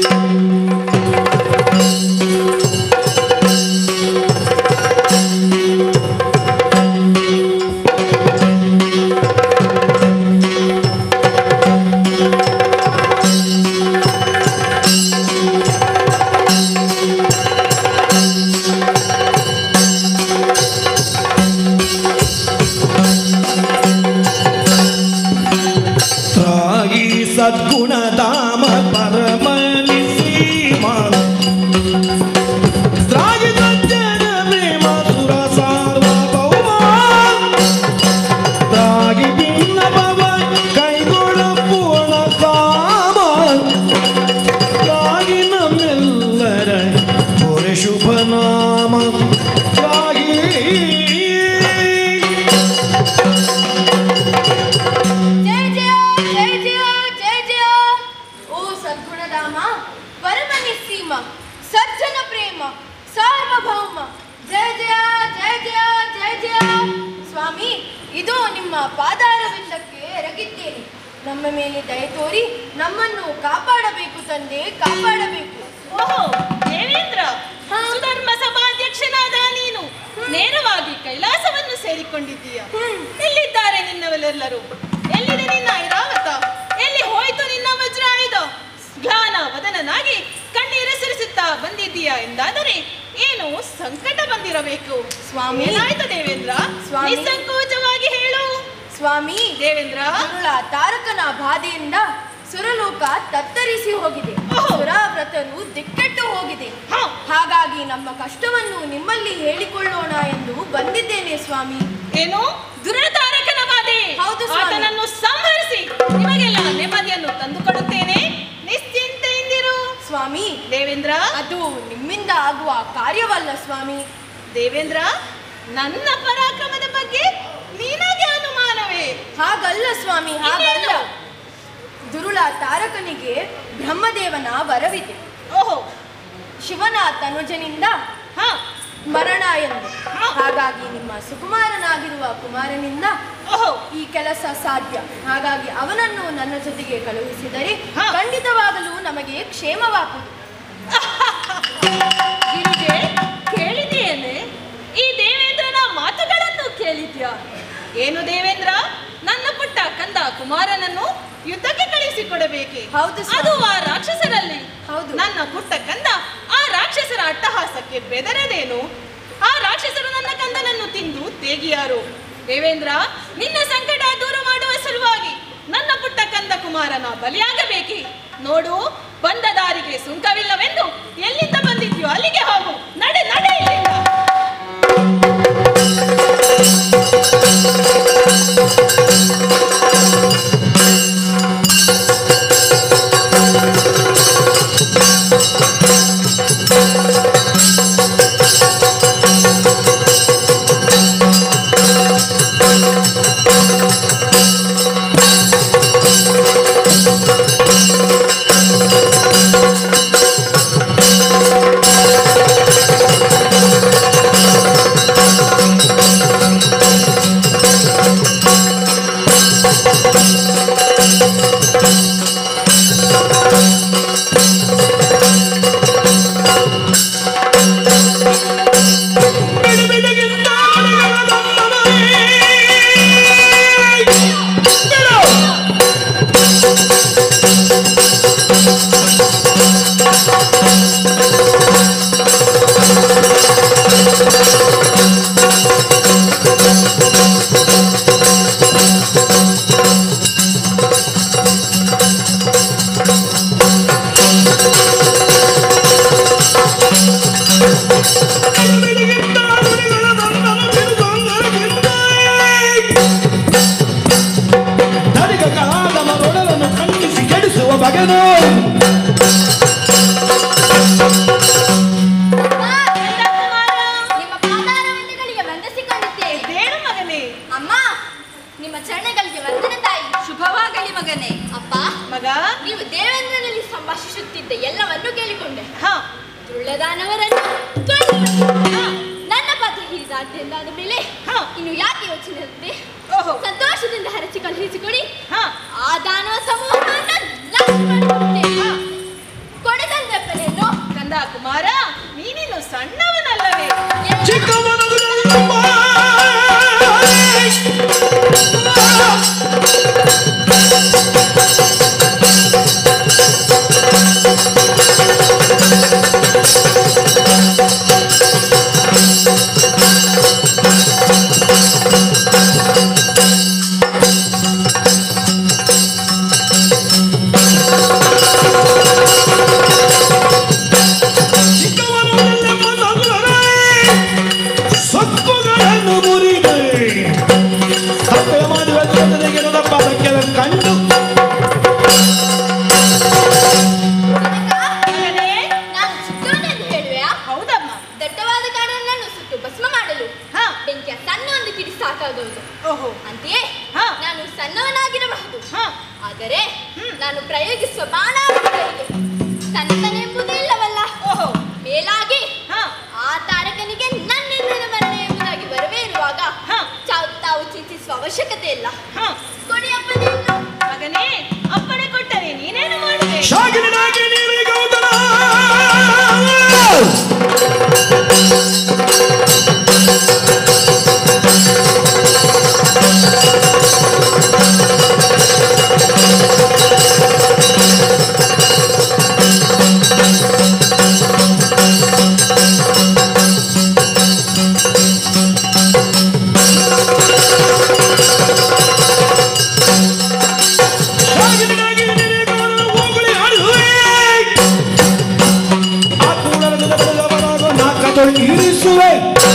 ತ್ರಾಗಿ ಸದ್ಗುಣಧಾಮ ಪರಮನಿಸೀಮ ತ್ರಾಗಿ ಸಜ್ಜನ ಪ್ರೇಮ ಸುರ ಸಾರ್ವಭೌಮ ತ್ರಾಗಿ ಭಿನ್ನ ಭವ ಕೈಗೊಳ ಪೂರ್ಣ ಕಾಮ ತ್ರಾಗಿ ನಮ್ಮೆಲ್ಲರ ಹೊರೆ ಶುಭ ನಾಮ ತ್ರಾಗಿ ಜಯ ಜಯ ಜಯ ಜಯ ಜಯ ಜಯ ಓ ಸದ್ಗುಣಧಾಮ ಪರಮ ನಿಸ್ಸೀಮ ಸಜ್ಜನ ಪ್ರೇಮ ಸಾರ್ವಭೌಮ ಜಯ ಜಯ ಜಯ ಜಯ ಜಯ ಜಯ ಸ್ವಾಮಿ ಇದು ನಿಮ್ಮ ಪಾದಾರವಿಂದಕ್ಕೆ ಎರಗಿದ್ದೇನೆ ನಮ್ಮ ಮೇಲೆ ದಯ ತೋರಿ ನಮ್ಮನ್ನು ಕಾಪಾಡಬೇಕು ತಂದೆ ಕಾಪಾಡಬೇಕು ಓಹೋ ದೇವೇಂದ್ರ ಹಾ. ಸುಧರ್ಮ ಸಭಾಧ್ಯಕ್ಷನಾದ ನೀನು ನೇರವಾಗಿ ಕೈಲಾಸವನ್ನು ಸೇರಿಕೊಂಡಿದ್ದೀಯ ಎಲ್ಲಿದ್ದಾರೆ ನಿನ್ನವರೆಲ್ಲರೂ ಎಲ್ಲಿದೆ ನಿನ್ನ ಐರಾವತ ಎಲ್ಲಿ ಹೋಯ್ತು ನಿನ್ನ ವಜ್ರಾಯುಧ ಜ್ಞಾನ ವದನನಾಗಿ ಕಣ್ಣೀರು ಸುರಿಸುತ್ತಾ ಬಂದಿದ್ದೀಯಾ ಎಂದಾದರೆ ಏನು ಸಂಕಟ ಬಂದಿರಬೇಕು ಸ್ವಾಮಿ. ಏನಾಯ್ತು ದೇವೇಂದ್ರ ಸ್ವಾಮಿ. ನಿಸ್ಸಂಕೋಚವಾಗಿ ಹೇಳು ಸ್ವಾಮಿ ದೇವೇಂದ್ರ ದುರುಳ ತಾರಕನ ಬಾಧೆಯಿಂದ ಸುರಲೋಕ ತತ್ತರಿಸಿ ಹೋಗಿದೆ ಓಹೋ. ಸುರಾವ್ರತರು ದಿಕ್ಕೆಟ್ಟು ಹೋಗಿದೆ ಹಾ. ಹಾಗಾಗಿ ನಮ್ಮ ಕಷ್ಟವನ್ನು ನಿಮ್ಮಲ್ಲಿ ಹೇಳಿಕೊಳ್ಳೋಣ ಎಂದು ಬಂದಿದ್ದೇನೆ ಸ್ವಾಮಿ ಏನು ದುರತಾರಕನ ಬಾಧೆ ಹೌದು ಸ್ವಾಮಿ. ಆತನನ್ನು ಸಂಹರಿಸಿ ನಿಮಗೆಲ್ಲ ನೆಮ್ಮದಿಯನ್ನು ತಂದುಕೊಡುತ್ತೇನೆ ನಿಶ್ಚಿಂತೆಯಿಂದಿರು ಸ್ವಾಮಿ ದೇವೇಂದ್ರ ಅದು ನಿಮ್ಮಿಂದ ಆಗುವ ಕಾರ್ಯವಲ್ಲ ಸ್ವಾಮಿ ದೇವೇಂದ್ರ ನನ್ನ ಪರಾಕ್ರಮದ ಬಗ್ಗೆ ನಿನಗೆ ಅನುಮಾನವೇ ಹಾಗಲ್ಲ ಸ್ವಾಮಿ ಹಾಗಲ್ಲ ಇನ್ನೇನು? ದುರುಳ ತಾರಕನಿಗೆ ಬ್ರಹ್ಮದೇವನ ವರವಿದೆ ಓಹೋ ಶಿವನ ತನುಜನಿಂದ ಹಾ ಮರಣ ಎಂದು ಹಾಗಾಗಿ ನಿಮ್ಮ ಸುಕುಮಾರನಾಗಿರುವ ಕುಮಾರನಿಂದ ಈ ಕೆಲಸ ಸಾಧ್ಯ ಹಾಗಾಗಿ ಅವನನ್ನು ನನ್ನ ಜೊತೆಗೆ ಕಳುಹಿಸಿದರೆ ಖಂಡಿತವಾಗಲೂ ನಮಗೆ ಕ್ಷೇಮವಾಗುವುದು ಗಿರಿಜೆ ಕೇಳಿದೆಯೇನೆ ಈ ದೇವೇಂದ್ರನ ಮಾತುಗಳನ್ನು ಕೇಳಿದ್ಯಾ ಏನು ದೇವೇಂದ್ರ ನನ್ನ ಪುಟ್ಟ ಕಂದ ಕುಮಾರನನ್ನು ಯುದ್ಧಕ್ಕೆ ಕಳಿಸಿಕೊಡಬೇಕೆ ಹೌದು ಸ್ವಾಮಿ. ಅದು ಆ ರಾಕ್ಷಸರಲ್ಲಿ ಹೌದು. ನನ್ನ ಪುಟ್ಟ ಕಂದ ಆ ರಾಕ್ಷಸರ ಅಟ್ಟಹಾಸಕ್ಕೆ ಬೆದರದೇನು ಆ ರಾಕ್ಷಸರು ನನ್ನ ಕಂದನನ್ನು ತಿಂದು ತೇಗಿಯಾರು ದೇವೇಂದ್ರ ನಿನ್ನ ಸಂಕಟ ದೂರ ಮಾಡುವ ಸಲುವಾಗಿ ನನ್ನ ಪುಟ್ಟ ಕಂದ ಕುಮಾರನ ಬಲಿಯಾಗಬೇಕೆ ನೋಡು ಬಂದ ದಾರಿಗೆ ಸುಂಕವಿಲ್ಲವೆಂದು ಎಲ್ಲಿಂದ ಬಂದಿದ್ಯೋ ಅಲ್ಲಿಗೆ ಹೋಗು ನಡೆ ನಡೆ ಇಲ್ಲಿಂದ ನಡಿಗಲಾದವರೊಡಲನ್ನು ಖಂಡಿಸಿ ಕೆಡಿಸುವ ಬಗೆನು ನಿಮ್ಮ ಪಾದಾರವಿಂದಗಳಿಗೆ ವಂದಿಸಿಕೊಂಡಿದ್ದೇನೆ ದೇಳು ಮಗನೇ ಅಮ್ಮ ನಿಮ್ಮ ಚರಣಗಳಿಗೆ ವಂದನೆ ತಾಯಿ ಶುಭವಾಗಲಿ ಮಗನೇ ಅಪ್ಪ ಮಗ ನೀವು ದೇವೇಂದ್ರನಲ್ಲಿ ಸಂಭಾಷಿಸುತ್ತಿದ್ದ ಎಲ್ಲವನ್ನು ಕೇಳಿಕೊಂಡೆ ಹ ತುಳ್ಳದಾನವರನ್ನು ಕೊಂದು ನನ್ನ ಪದ ಹಿರಿದಾದ್ಯಂದಾದ ಮೇಲೆ ಹ. ಇನ್ನು ಯಾಕೆ ಯೋಚನೆ ಇರುತ್ತೆ ಓಹೋ ಸಂತೋಷದಿಂದ ಹರಚಿ ಕಳುಹಿಸಿಕೊಡಿ ಹ ಆ ದಾನವ ಸಮೂಹವನ್ನು ನಾಶ ಮಾಡಿಬಿಡುತ್ತೇನೆ. ಕೊಡಗಲ್ ಬೆಪ್ಪಲೆಯನ್ನು ಕಂದ ಕುಮಾರ ನೀನಿನ್ನು ಸಣ್ಣವನಲ್ಲವೇ ಸೊಕ್ಕುಗಳನ್ನು ಮುರಿದೆ ಸಕ್ಕರೆ ಮಾಡಿ ವೆಚ್ಚದೊಂದಿಗೆ ನನ್ನ ಪಾದಕ್ಕೆ ಕಂಡು ಮಗನೇ ನಾನು ಚಿಕ್ಕವನೆಂದು ಹೇಳುವೆಯಾ ಹೌದಮ್ಮ ದಟ್ಟವಾದ ಕಾಡನ್ನು ಸುಟ್ಟು ಭಸ್ಮ ಮಾಡಲು ಹ ಬೆಂಕಿಯ ಸಣ್ಣ ಒಂದು ಕಿಡಿ ಸಾಕಾಗುವುದು ಓಹೋ ಅಂತೆಯೇ ಹ. ನಾನು ಸಣ್ಣವನಾಗಿರಬಹುದು ಹ ಆದರೆ ನಾನು ಪ್ರಯೋಗಿಸುವ ಬಾಣಾಯುಧಗಳಿಗೆ ಸಣ್ಣನೆಂಬುದೇ ಇಲ್ಲವಲ್ಲ ಓಹೋ ಮೇಲಾಗಿ ಹ ಆ ತಾರಕನಿಗೆ ನನ್ನಿಂದಲೇ ಮರಣ ಎಂಬುದಾಗಿ ಬರವೇ ಇರುವಾಗ ಹ. ತಾವು ತಾವು ಚಿಂತಿಸುವ ಅವಶ್ಯಕತೆ ಇಲ್ಲ ಹ ಕೊಡಿಯಪ್ಪನೆಯನ್ನು ಮಗನೇ ಅಪ್ಪಣೆ ಕೊಟ್ಟರೆ ನೀನೇನು ಮಾಡಿದೆ ಶಾಗಿನಾಗಿ ನೀವೇ ಗೌತಮ ಶಾಗಿನಾಗಿ ನೀವೇ ಗೌತಮ ಹೋಗುಳಿ ಆಡುವೆ. ಆ ಕೂಡಲದ ಬಡದವರಾಗೋ ನಾಲ್ಕ ತೊಟ್ಟು ಇರಿಸುವೆ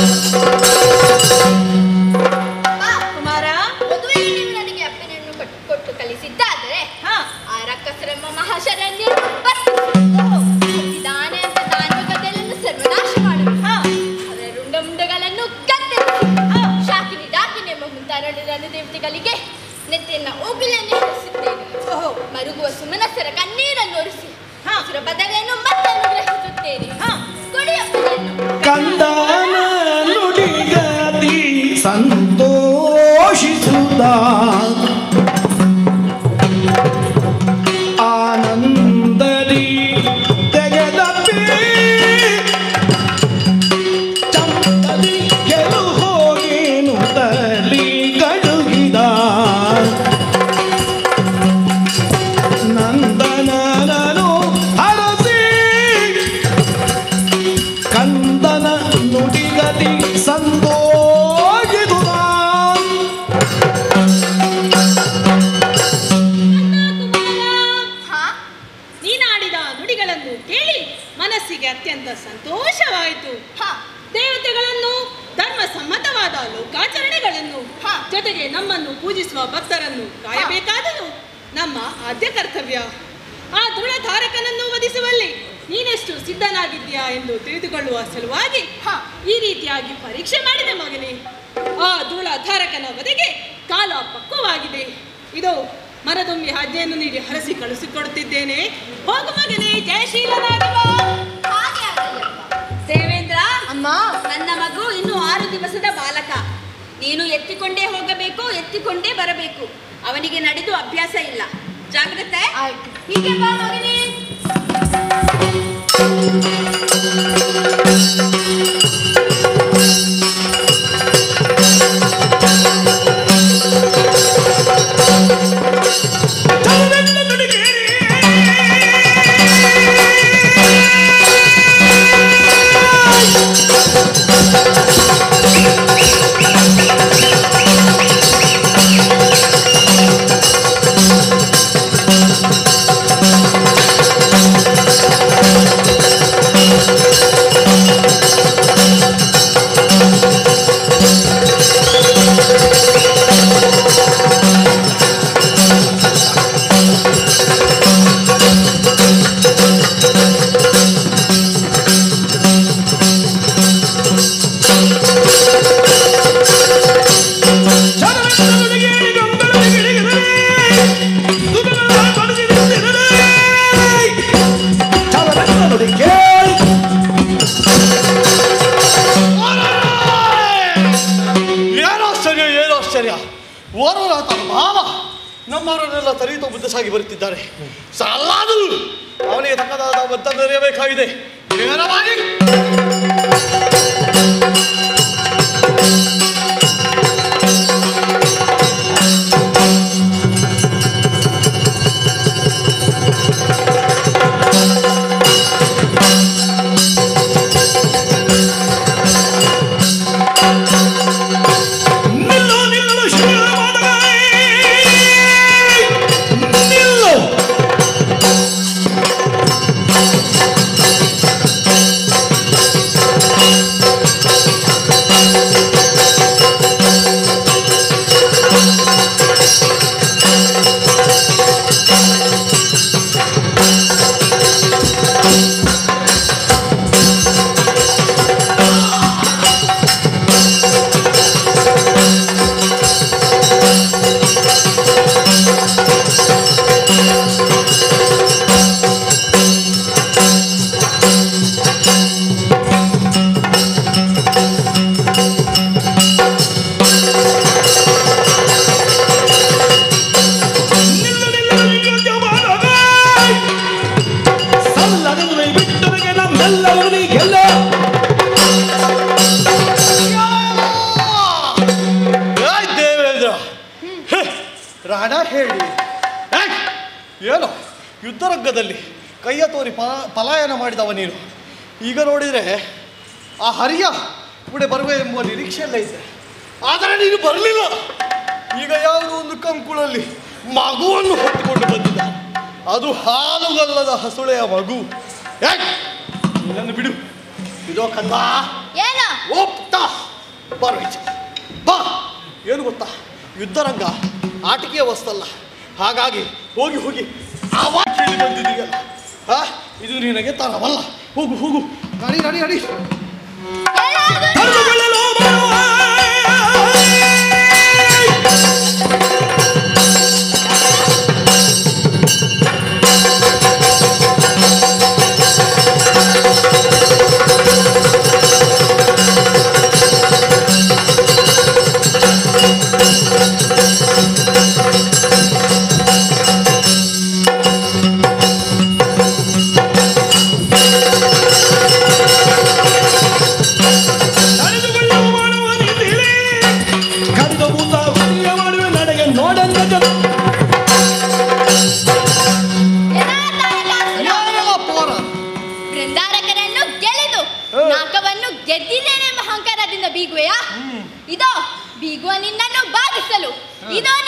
ಬಾ, ಕುಮಾರ ಮದುವೆಗೆ ನೀವು ನನಗೆ ಅಪ್ಪನೆಯನ್ನು ಕೊಟ್ಟು ಕೊಟ್ಟು ಕಲಿಸಿದ್ದಾದರೆ ಹ ಆ ರಕ್ಕಸರೆಂಬ ಮಹಾಶರಣ್ಯ ದಾನೆ ಅಂತ ದಾನವಿಕತೆಯನ್ನು ಸರ್ವನಾಶ ಮಾಡಬೇಕು ಹ ಅದರ ರುಂಡ ಮುಂಡಗಳನ್ನು ಕತ್ತರಿಸಿ ಶಾಕಿನಿ ಡಾಕಿನಿ ಎಂಬ ಮುಂತಾದ ದೇವತೆಗಳಿಗೆ ನೆತ್ತಿಯನ್ನ ಉಗುಲನ್ನು ಹರಿಸುತ್ತೇನೆ ಓಹೋ ಮರುಗುವ ಸುಮನಸರ ಕಣ್ಣೀರನ್ನು ಒರೆಸಿ ಹ. ಸುರ ಪದವಿಯನ್ನು ಮತ್ತೆ ಅನುಗ್ರಹಿಸುತ್ತೇನೆ ಹ ಕೊಡಿಯಪ್ಪನೆಯನ್ನು ಕಂದಾನ ಆನಂದ ಆನಂದದಿ ತೆಗೆದಪ್ಪಿ ಚಂದದಿ ಗೆಲು ಹೋಗೇನು ತಲಿ ಕಳುಹಿದ ನಂದನನು ಹರಸಿ ಕಂದನ ನುಡಿಗದಿ ಸಂದೋಗಿದುದ ಹಾ ನೀನಾಡಿದ ನುಡಿಗಳನ್ನು ಕೇಳಿ ಮನಸ್ಸಿಗೆ ಅತ್ಯಂತ ಸಂತೋಷವಾಯಿತು ಹಾ ದೇವತೆಗಳನ್ನು ಧರ್ಮ ಸಮ್ಮತವಾದ ಲೋಕಾಚರಣೆಗಳನ್ನು ಹಾ. ಜೊತೆಗೆ ನಮ್ಮನ್ನು ಪೂಜಿಸುವ ಭಕ್ತರನ್ನು ಕಾಯಬೇಕಾದುದು ನಮ್ಮ ಆದ್ಯ ಕರ್ತವ್ಯ ಆ ಧಾರಕನನ್ನು ವಧಿಸುವಲ್ಲಿ ನೀನೆಷ್ಟು ಸಿದ್ಧನಾಗಿದ್ದೀಯಾ ಎಂದು ತಿಳಿದುಕೊಳ್ಳುವ ಸಲುವಾಗಿ ಹಾ. ಈ ರೀತಿಯಾಗಿ ಪರೀಕ್ಷೆ ಮಾಡಿದೆ ಮಗನೇ ಆ ಧಾರಕನ ವಧೆಗೆ ಕಾಲ ಪಕ್ವವಾಗಿದೆ ಇದು ಮರದುಂಬಿ ಆಜ್ಞೆಯನ್ನು ನೀಡಿ ಹರಸಿ ಕಳಿಸಿಕೊಡುತ್ತಿದ್ದೇನೆ ಹೋಗು ಮಗನೇ ಜಯಶೀಲನಾಗುವ ಹಾಗೆ ಆಗಲ್ಲಪ್ಪ. ದೇವೇಂದ್ರ ಅಮ್ಮ ನನ್ನ ಮಗು ಇನ್ನು ಆರು ದಿವಸದ ಬಾಲಕ ನೀನು ಎತ್ತಿಕೊಂಡೇ ಹೋಗಬೇಕು ಎತ್ತಿಕೊಂಡೇ ಬರಬೇಕು ಅವನಿಗೆ ನಡೆದು ಅಭ್ಯಾಸ ಇಲ್ಲ ಜಾಗ್ರತೆ ಆಯ್ತು ಹೀಗೆ ಬಾ ಮಗನೇ ಏನಾಶ್ಚರ್ಯ ಏನಾಶ್ಚರ್ಯ ಓರ್ವನಾಥ ಭಾವ ನಮ್ಮವರನ್ನೆಲ್ಲ ತರೀತು ಬುದ್ಧಿಸಾಗಿ ಬರುತ್ತಿದ್ದಾರೆ ಸಾಲಾದು ಅವನಿಗೆ ತಕ್ಕದಾದ ಬದ್ಧ ದೊರೆಯಬೇಕಾಗಿದೆ ನೇರವಾಗಿ ನಿಲ್ಲು ನಿಲ್ಲು ಶ್ರೀರಾಮನ ನಿಲ್ಲು ನಿಲ್ಲು ನಿಲ್ಲು ನಿಲ್ಲು ಜವಾನನ ಸಲ್ಲದನ್ನು ಬಿಟ್ಟರಿಗೆ ನಮ್ಮೆಲ್ಲರೂ ಗೆಲ್ಲ ಏಯ್ ದೇವೇಂದ್ರ ಹೇ, ರಾಣ ಹೇಳಿ ಏಯ್, ಏನು ಯುದ್ಧರಂಗದಲ್ಲಿ ಕೈಯ ತೋರಿ ಪ ಪಲಾಯನ ಮಾಡಿದವ ನೀನು ಈಗ ನೋಡಿದರೆ ಆ ಹರಿಯ ಕೂಡ ಬರುವೆ ಎಂಬುವ ನಿರೀಕ್ಷೆಯಲ್ಲೇ ಇದ್ದೆ ಆದರೆ ನೀನು ಬರಲಿಲ್ಲ ಈಗ ಯಾವುದೋ ಒಂದು ಕಂಕುಳಲ್ಲಿ ಮಗುವನ್ನು ಹೊತ್ತುಕೊಂಡು ಬಂದಿದ್ದ ಅದು ಹಾಲುಗಲ್ಲದ ಹಸುಳೆಯ ಮಗು ಏಯ್, ನಿನ್ನನ್ನು ಬಿಡು ಇದೋ ಕಂದ ಏನ ಒಪ್ತಾ ಬಾರು ಈಚೆ. ಬಾ ಏನು ಗೊತ್ತಾ ಯುದ್ಧರಂಗ ಆಟಿಕೆಯ ವಸ್ತಲ್ಲ ಹಾಗಾಗಿ ಹೋಗಿ ಹೋಗಿ ಆವಾಜ್ ಕೇಳಿ ಬಂದಿದೀಯಲ್ಲ ಆ ಇದು ನಿನಗೆ ತರವಲ್ಲ ಹೋಗು ಹೋಗು ನಡಿ ನಡಿ ನಡಿ ಧರ್ಮಗೊಳ್ಳಲು ಬರುವ ಆ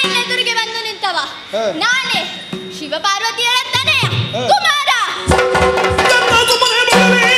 ನಿನ್ನೆದುರಿಗೆ ಬಂದು ನಿಂತವ ಹಾ. ನಾನೇ ಶಿವಪಾರ್ವತಿಯರ ತನೆಯ ಹಾ. ಕುಮಾರ ನನ್ನ ಸುಮ್ಮನೆ ಮಗನೇ.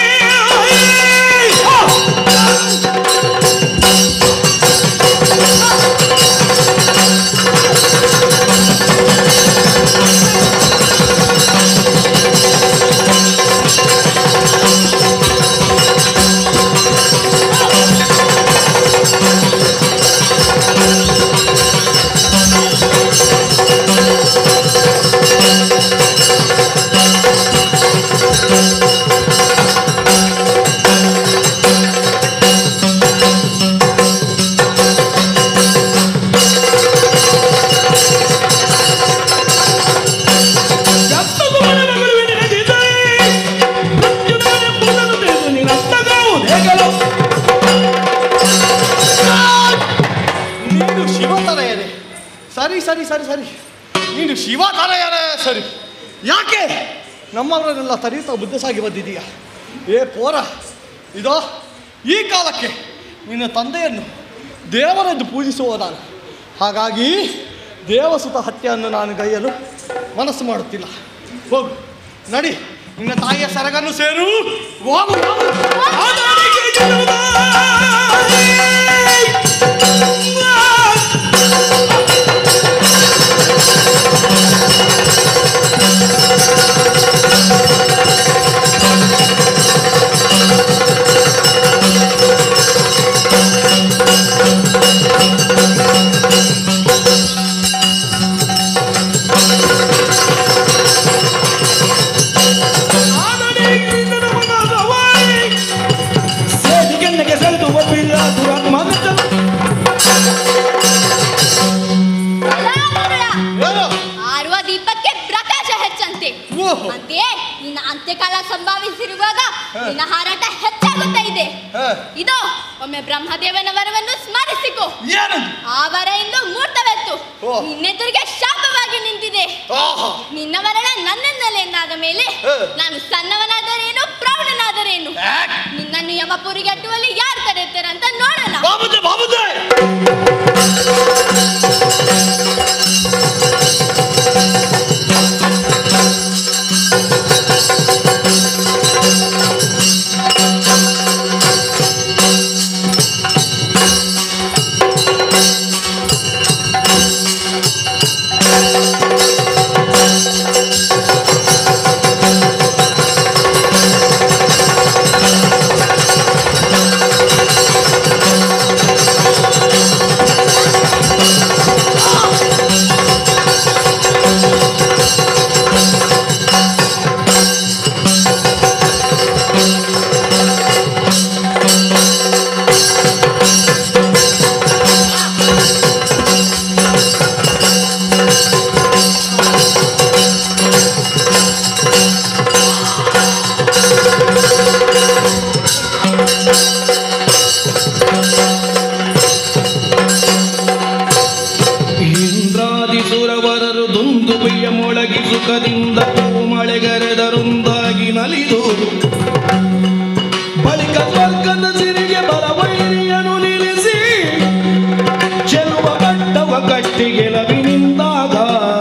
ನನ್ನ ಸುಮ್ಮನೆ ಮಗಳು ನಿನಗಿದ್ದರೆ ಮೃತ್ಯುವಿನೆಂಬುದನ್ನು ತಿಳಿದು ನಿನ್ನತ್ತಗಾವುದೇಗಲು? ನೀನು ಶಿವತನಯನೇ ಸರಿ ಸರಿ ಸರಿ ಸರಿ ನೀನು ಶಿವತನಯನೇ ಸರಿ ಯಾಕೆ ನಮ್ಮವರನ್ನೆಲ್ಲ ತರೀತಾ ಬುದ್ಧಸಾಗಿ ಬಂದಿದೀಯ ಏ ಪೋರ ಇದೋ ಈ ಕಾಲಕ್ಕೆ ನಿನ್ನ ತಂದೆಯನ್ನು ದೇವರೆಂದು ಪೂಜಿಸುವ ನಾನು ಹಾಗಾಗಿ ದೇವಸುತ ಹತ್ಯೆಯನ್ನು ನಾನು ಗೈಯಲು ಮನಸ್ಸು ಮಾಡುತ್ತಿಲ್ಲ ಹೋಗು ನಡಿ ನಿನ್ನ ತಾಯಿಯ ಸರಗನ್ನು ಸೇರು ಹೋಗು ಹೋಗು. ಆತನಿಗೆ ಜನ್ಮದ ಆತನಿಗೆ ನಿನ್ನ ಮಗನವೈ. ಸೇದಿಗೆನ್ನೆಗೆ ಸೆಳೆದು ಒಪ್ಪಿಲ್ಲ ದುರಾತ್ಮಗತನು. ಬಲಾಬಲ. ಏನು? ಆರುವ ದೀಪಕ್ಕೆ ಪ್ರಕಾಶ ಹೆಚ್ಚಂತೆ ಓಹೋ. ಅಂತೆಯೇ ನಿನ್ನ ಅಂತ್ಯಕಾಲ ಸಂಭವಿಸಿರುವಾಗ ನಿನ್ನ ಹಾರಾಟ ಹೆಚ್ಚಾಗುತ್ತಾ ಇದೆ ಹಾ. ಇದು ಒಮ್ಮೆ ಬ್ರಹ್ಮದೇವನ ವರವನ್ನು ಸ್ಮರಿಸಿಕೊ ಏನದು ಆ ವರ ಇಂದು ಮೂರ್ತವೆತ್ತು ಓ. ನಿನ್ನೆದುರಿಗೆ ಶಾಪವಾಗಿ ನಿಂತಿದೆ ಆಹಾ ನಿನ್ನ ವರಣ ನನ್ನನ್ನಲ್ಲೇ ಎಂದಾದ ಮೇಲೆ ಹಾ. ನಾನು ಸಣ್ಣವನಾದರೇನು ಪ್ರೌಢನಾದರೇನು ಯಾಕ್? ನಿನ್ನನ್ನು ಯಮಪುರಿಗೆ ಅಟ್ಟುವಲ್ಲಿ ಯಾರು ತಡೆಯುತ್ತಾರೆ ಅಂತ ನೋಡೋಣ ಬಾಬುದ್ದೆ ಬಾಬುದ್ದೆ ಇಂದ್ರಾದಿ ಸುರವರರು ದುಂದುಬೆಯ ಮೊಳಗಿ ಸುಖದಿಂದ ಮಳೆಗರೆದರೊಂದಾಗಿ ನಲಿದು ಬಳಿಕ ಸ್ವರ್ಗದ ಸಿರಿಗೆ ಬಲವೈರಿಯನು ನಿಲ್ಲಿಸಿ ಚೆಲುವ ಕಟ್ಟವ ಕಟ್ಟಿ ಗೆಲವಿನಿಂದಾಗ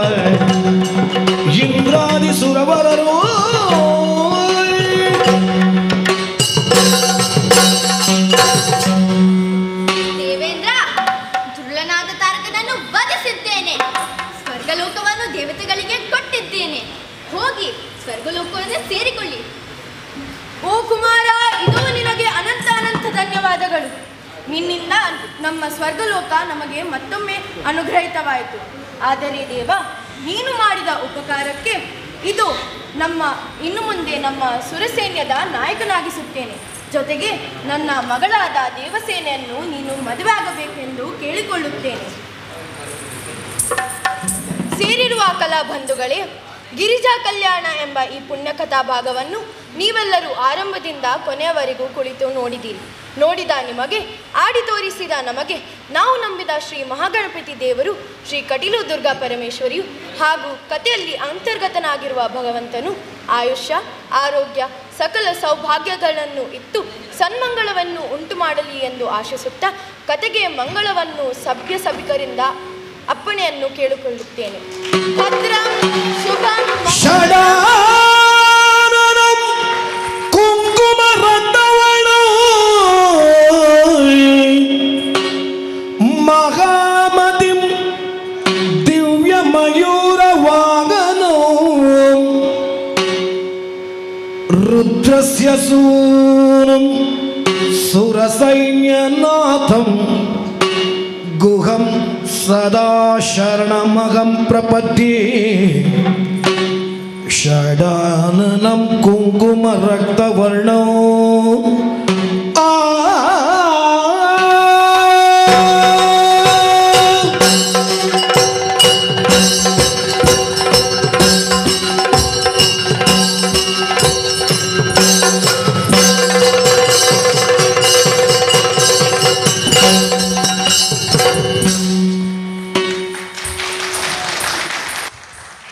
ಇಂದ್ರಾದಿ ಸುರವರರು ದೇವೇಂದ್ರ ದುರ್ಲನಾದ ತಾರಕನನ್ನು ವಧಿಸಿದ್ದೇನೆ ಸ್ವರ್ಗಲೋಕವನ್ನು ದೇವತೆಗಳಿಗೆ ಕೊಟ್ಟಿದ್ದೇನೆ ಹೋಗಿ ಸ್ವರ್ಗಲೋಕವನ್ನು ಸೇರಿಕೊಳ್ಳಿ ಓ ಕುಮಾರ ಇದು ನಿನಗೆ ಅನಂತ ಅನಂತ ಧನ್ಯವಾದಗಳು ನಿನ್ನಿಂದ ನಮ್ಮ ಸ್ವರ್ಗಲೋಕ ನಮಗೆ ಮತ್ತೊಮ್ಮೆ ಅನುಗ್ರಹಿತವಾಯಿತು ಆದರೆ ದೇವ ನೀನು ಮಾಡಿದ ಉಪಕಾರಕ್ಕೆ ಇದು ನಮ್ಮ ಇನ್ನು ಮುಂದೆ ನಮ್ಮ ಸುರಸೈನ್ಯದ ನಾಯಕನಾಗಿಸುತ್ತೇನೆ ಜೊತೆಗೆ ನನ್ನ ಮಗಳಾದ ದೇವಸೇನೆಯನ್ನು ನೀನು ಮದುವೆ ಆಗಬೇಕೆಂದು ಕೇಳಿಕೊಳ್ಳುತ್ತೇನೆ ಸೇರಿರುವ ಕಲಾ ಬಂಧುಗಳೇ ಗಿರಿಜಾ ಕಲ್ಯಾಣ ಎಂಬ ಈ ಪುಣ್ಯಕಥಾ ಭಾಗವನ್ನು ನೀವೆಲ್ಲರೂ ಆರಂಭದಿಂದ ಕೊನೆಯವರೆಗೂ ಕುಳಿತು ನೋಡಿದ್ದೀರಿ ನೋಡಿದ ನಿಮಗೆ ಆಡಿ ತೋರಿಸಿದ ನಮಗೆ ನಾವು ನಂಬಿದ ಶ್ರೀ ಮಹಾಗಣಪತಿ ದೇವರು ಶ್ರೀ ಕಟೀಲು ದುರ್ಗಾ ಪರಮೇಶ್ವರಿಯು ಹಾಗೂ ಕಥೆಯಲ್ಲಿ ಅಂತರ್ಗತನಾಗಿರುವ ಭಗವಂತನು ಆಯುಷ್ಯ ಆರೋಗ್ಯ ಸಕಲ ಸೌಭಾಗ್ಯಗಳನ್ನು ಇತ್ತು ಸನ್ಮಂಗಳವನ್ನು ಉಂಟು ಮಾಡಲಿ ಎಂದು ಆಶಿಸುತ್ತಾ ಕತೆಗೆ ಮಂಗಳವನ್ನು ಸಭ್ಯ ಸಭಿಕರಿಂದ ಅಪ್ಪಣೆಯನ್ನು ಕೇಳಿಕೊಳ್ಳುತ್ತೇನೆ ಭದ್ರಂ ಶುಭಂ ಮಂಗಳಂ. ಷಡಾನನಂ ಕುಂಕುಮ ರಥವಣ ಮಹಾಮತಿಂ ದಿವ್ಯ ಮಯೂರ ವಾಗನೋ ರುದ್ರಸ್ಯ ಸೂನಂ ಸುರಸೈನ್ಯನಾಥಂ ಗುಹಂ ಸದಾ ಶರಣಮಗಂ ಪ್ರಪದ್ಯೆ ಷಡಾನನಂ ಕುಂಕುಮ ರಕ್ತವರ್ಣೋ ಆ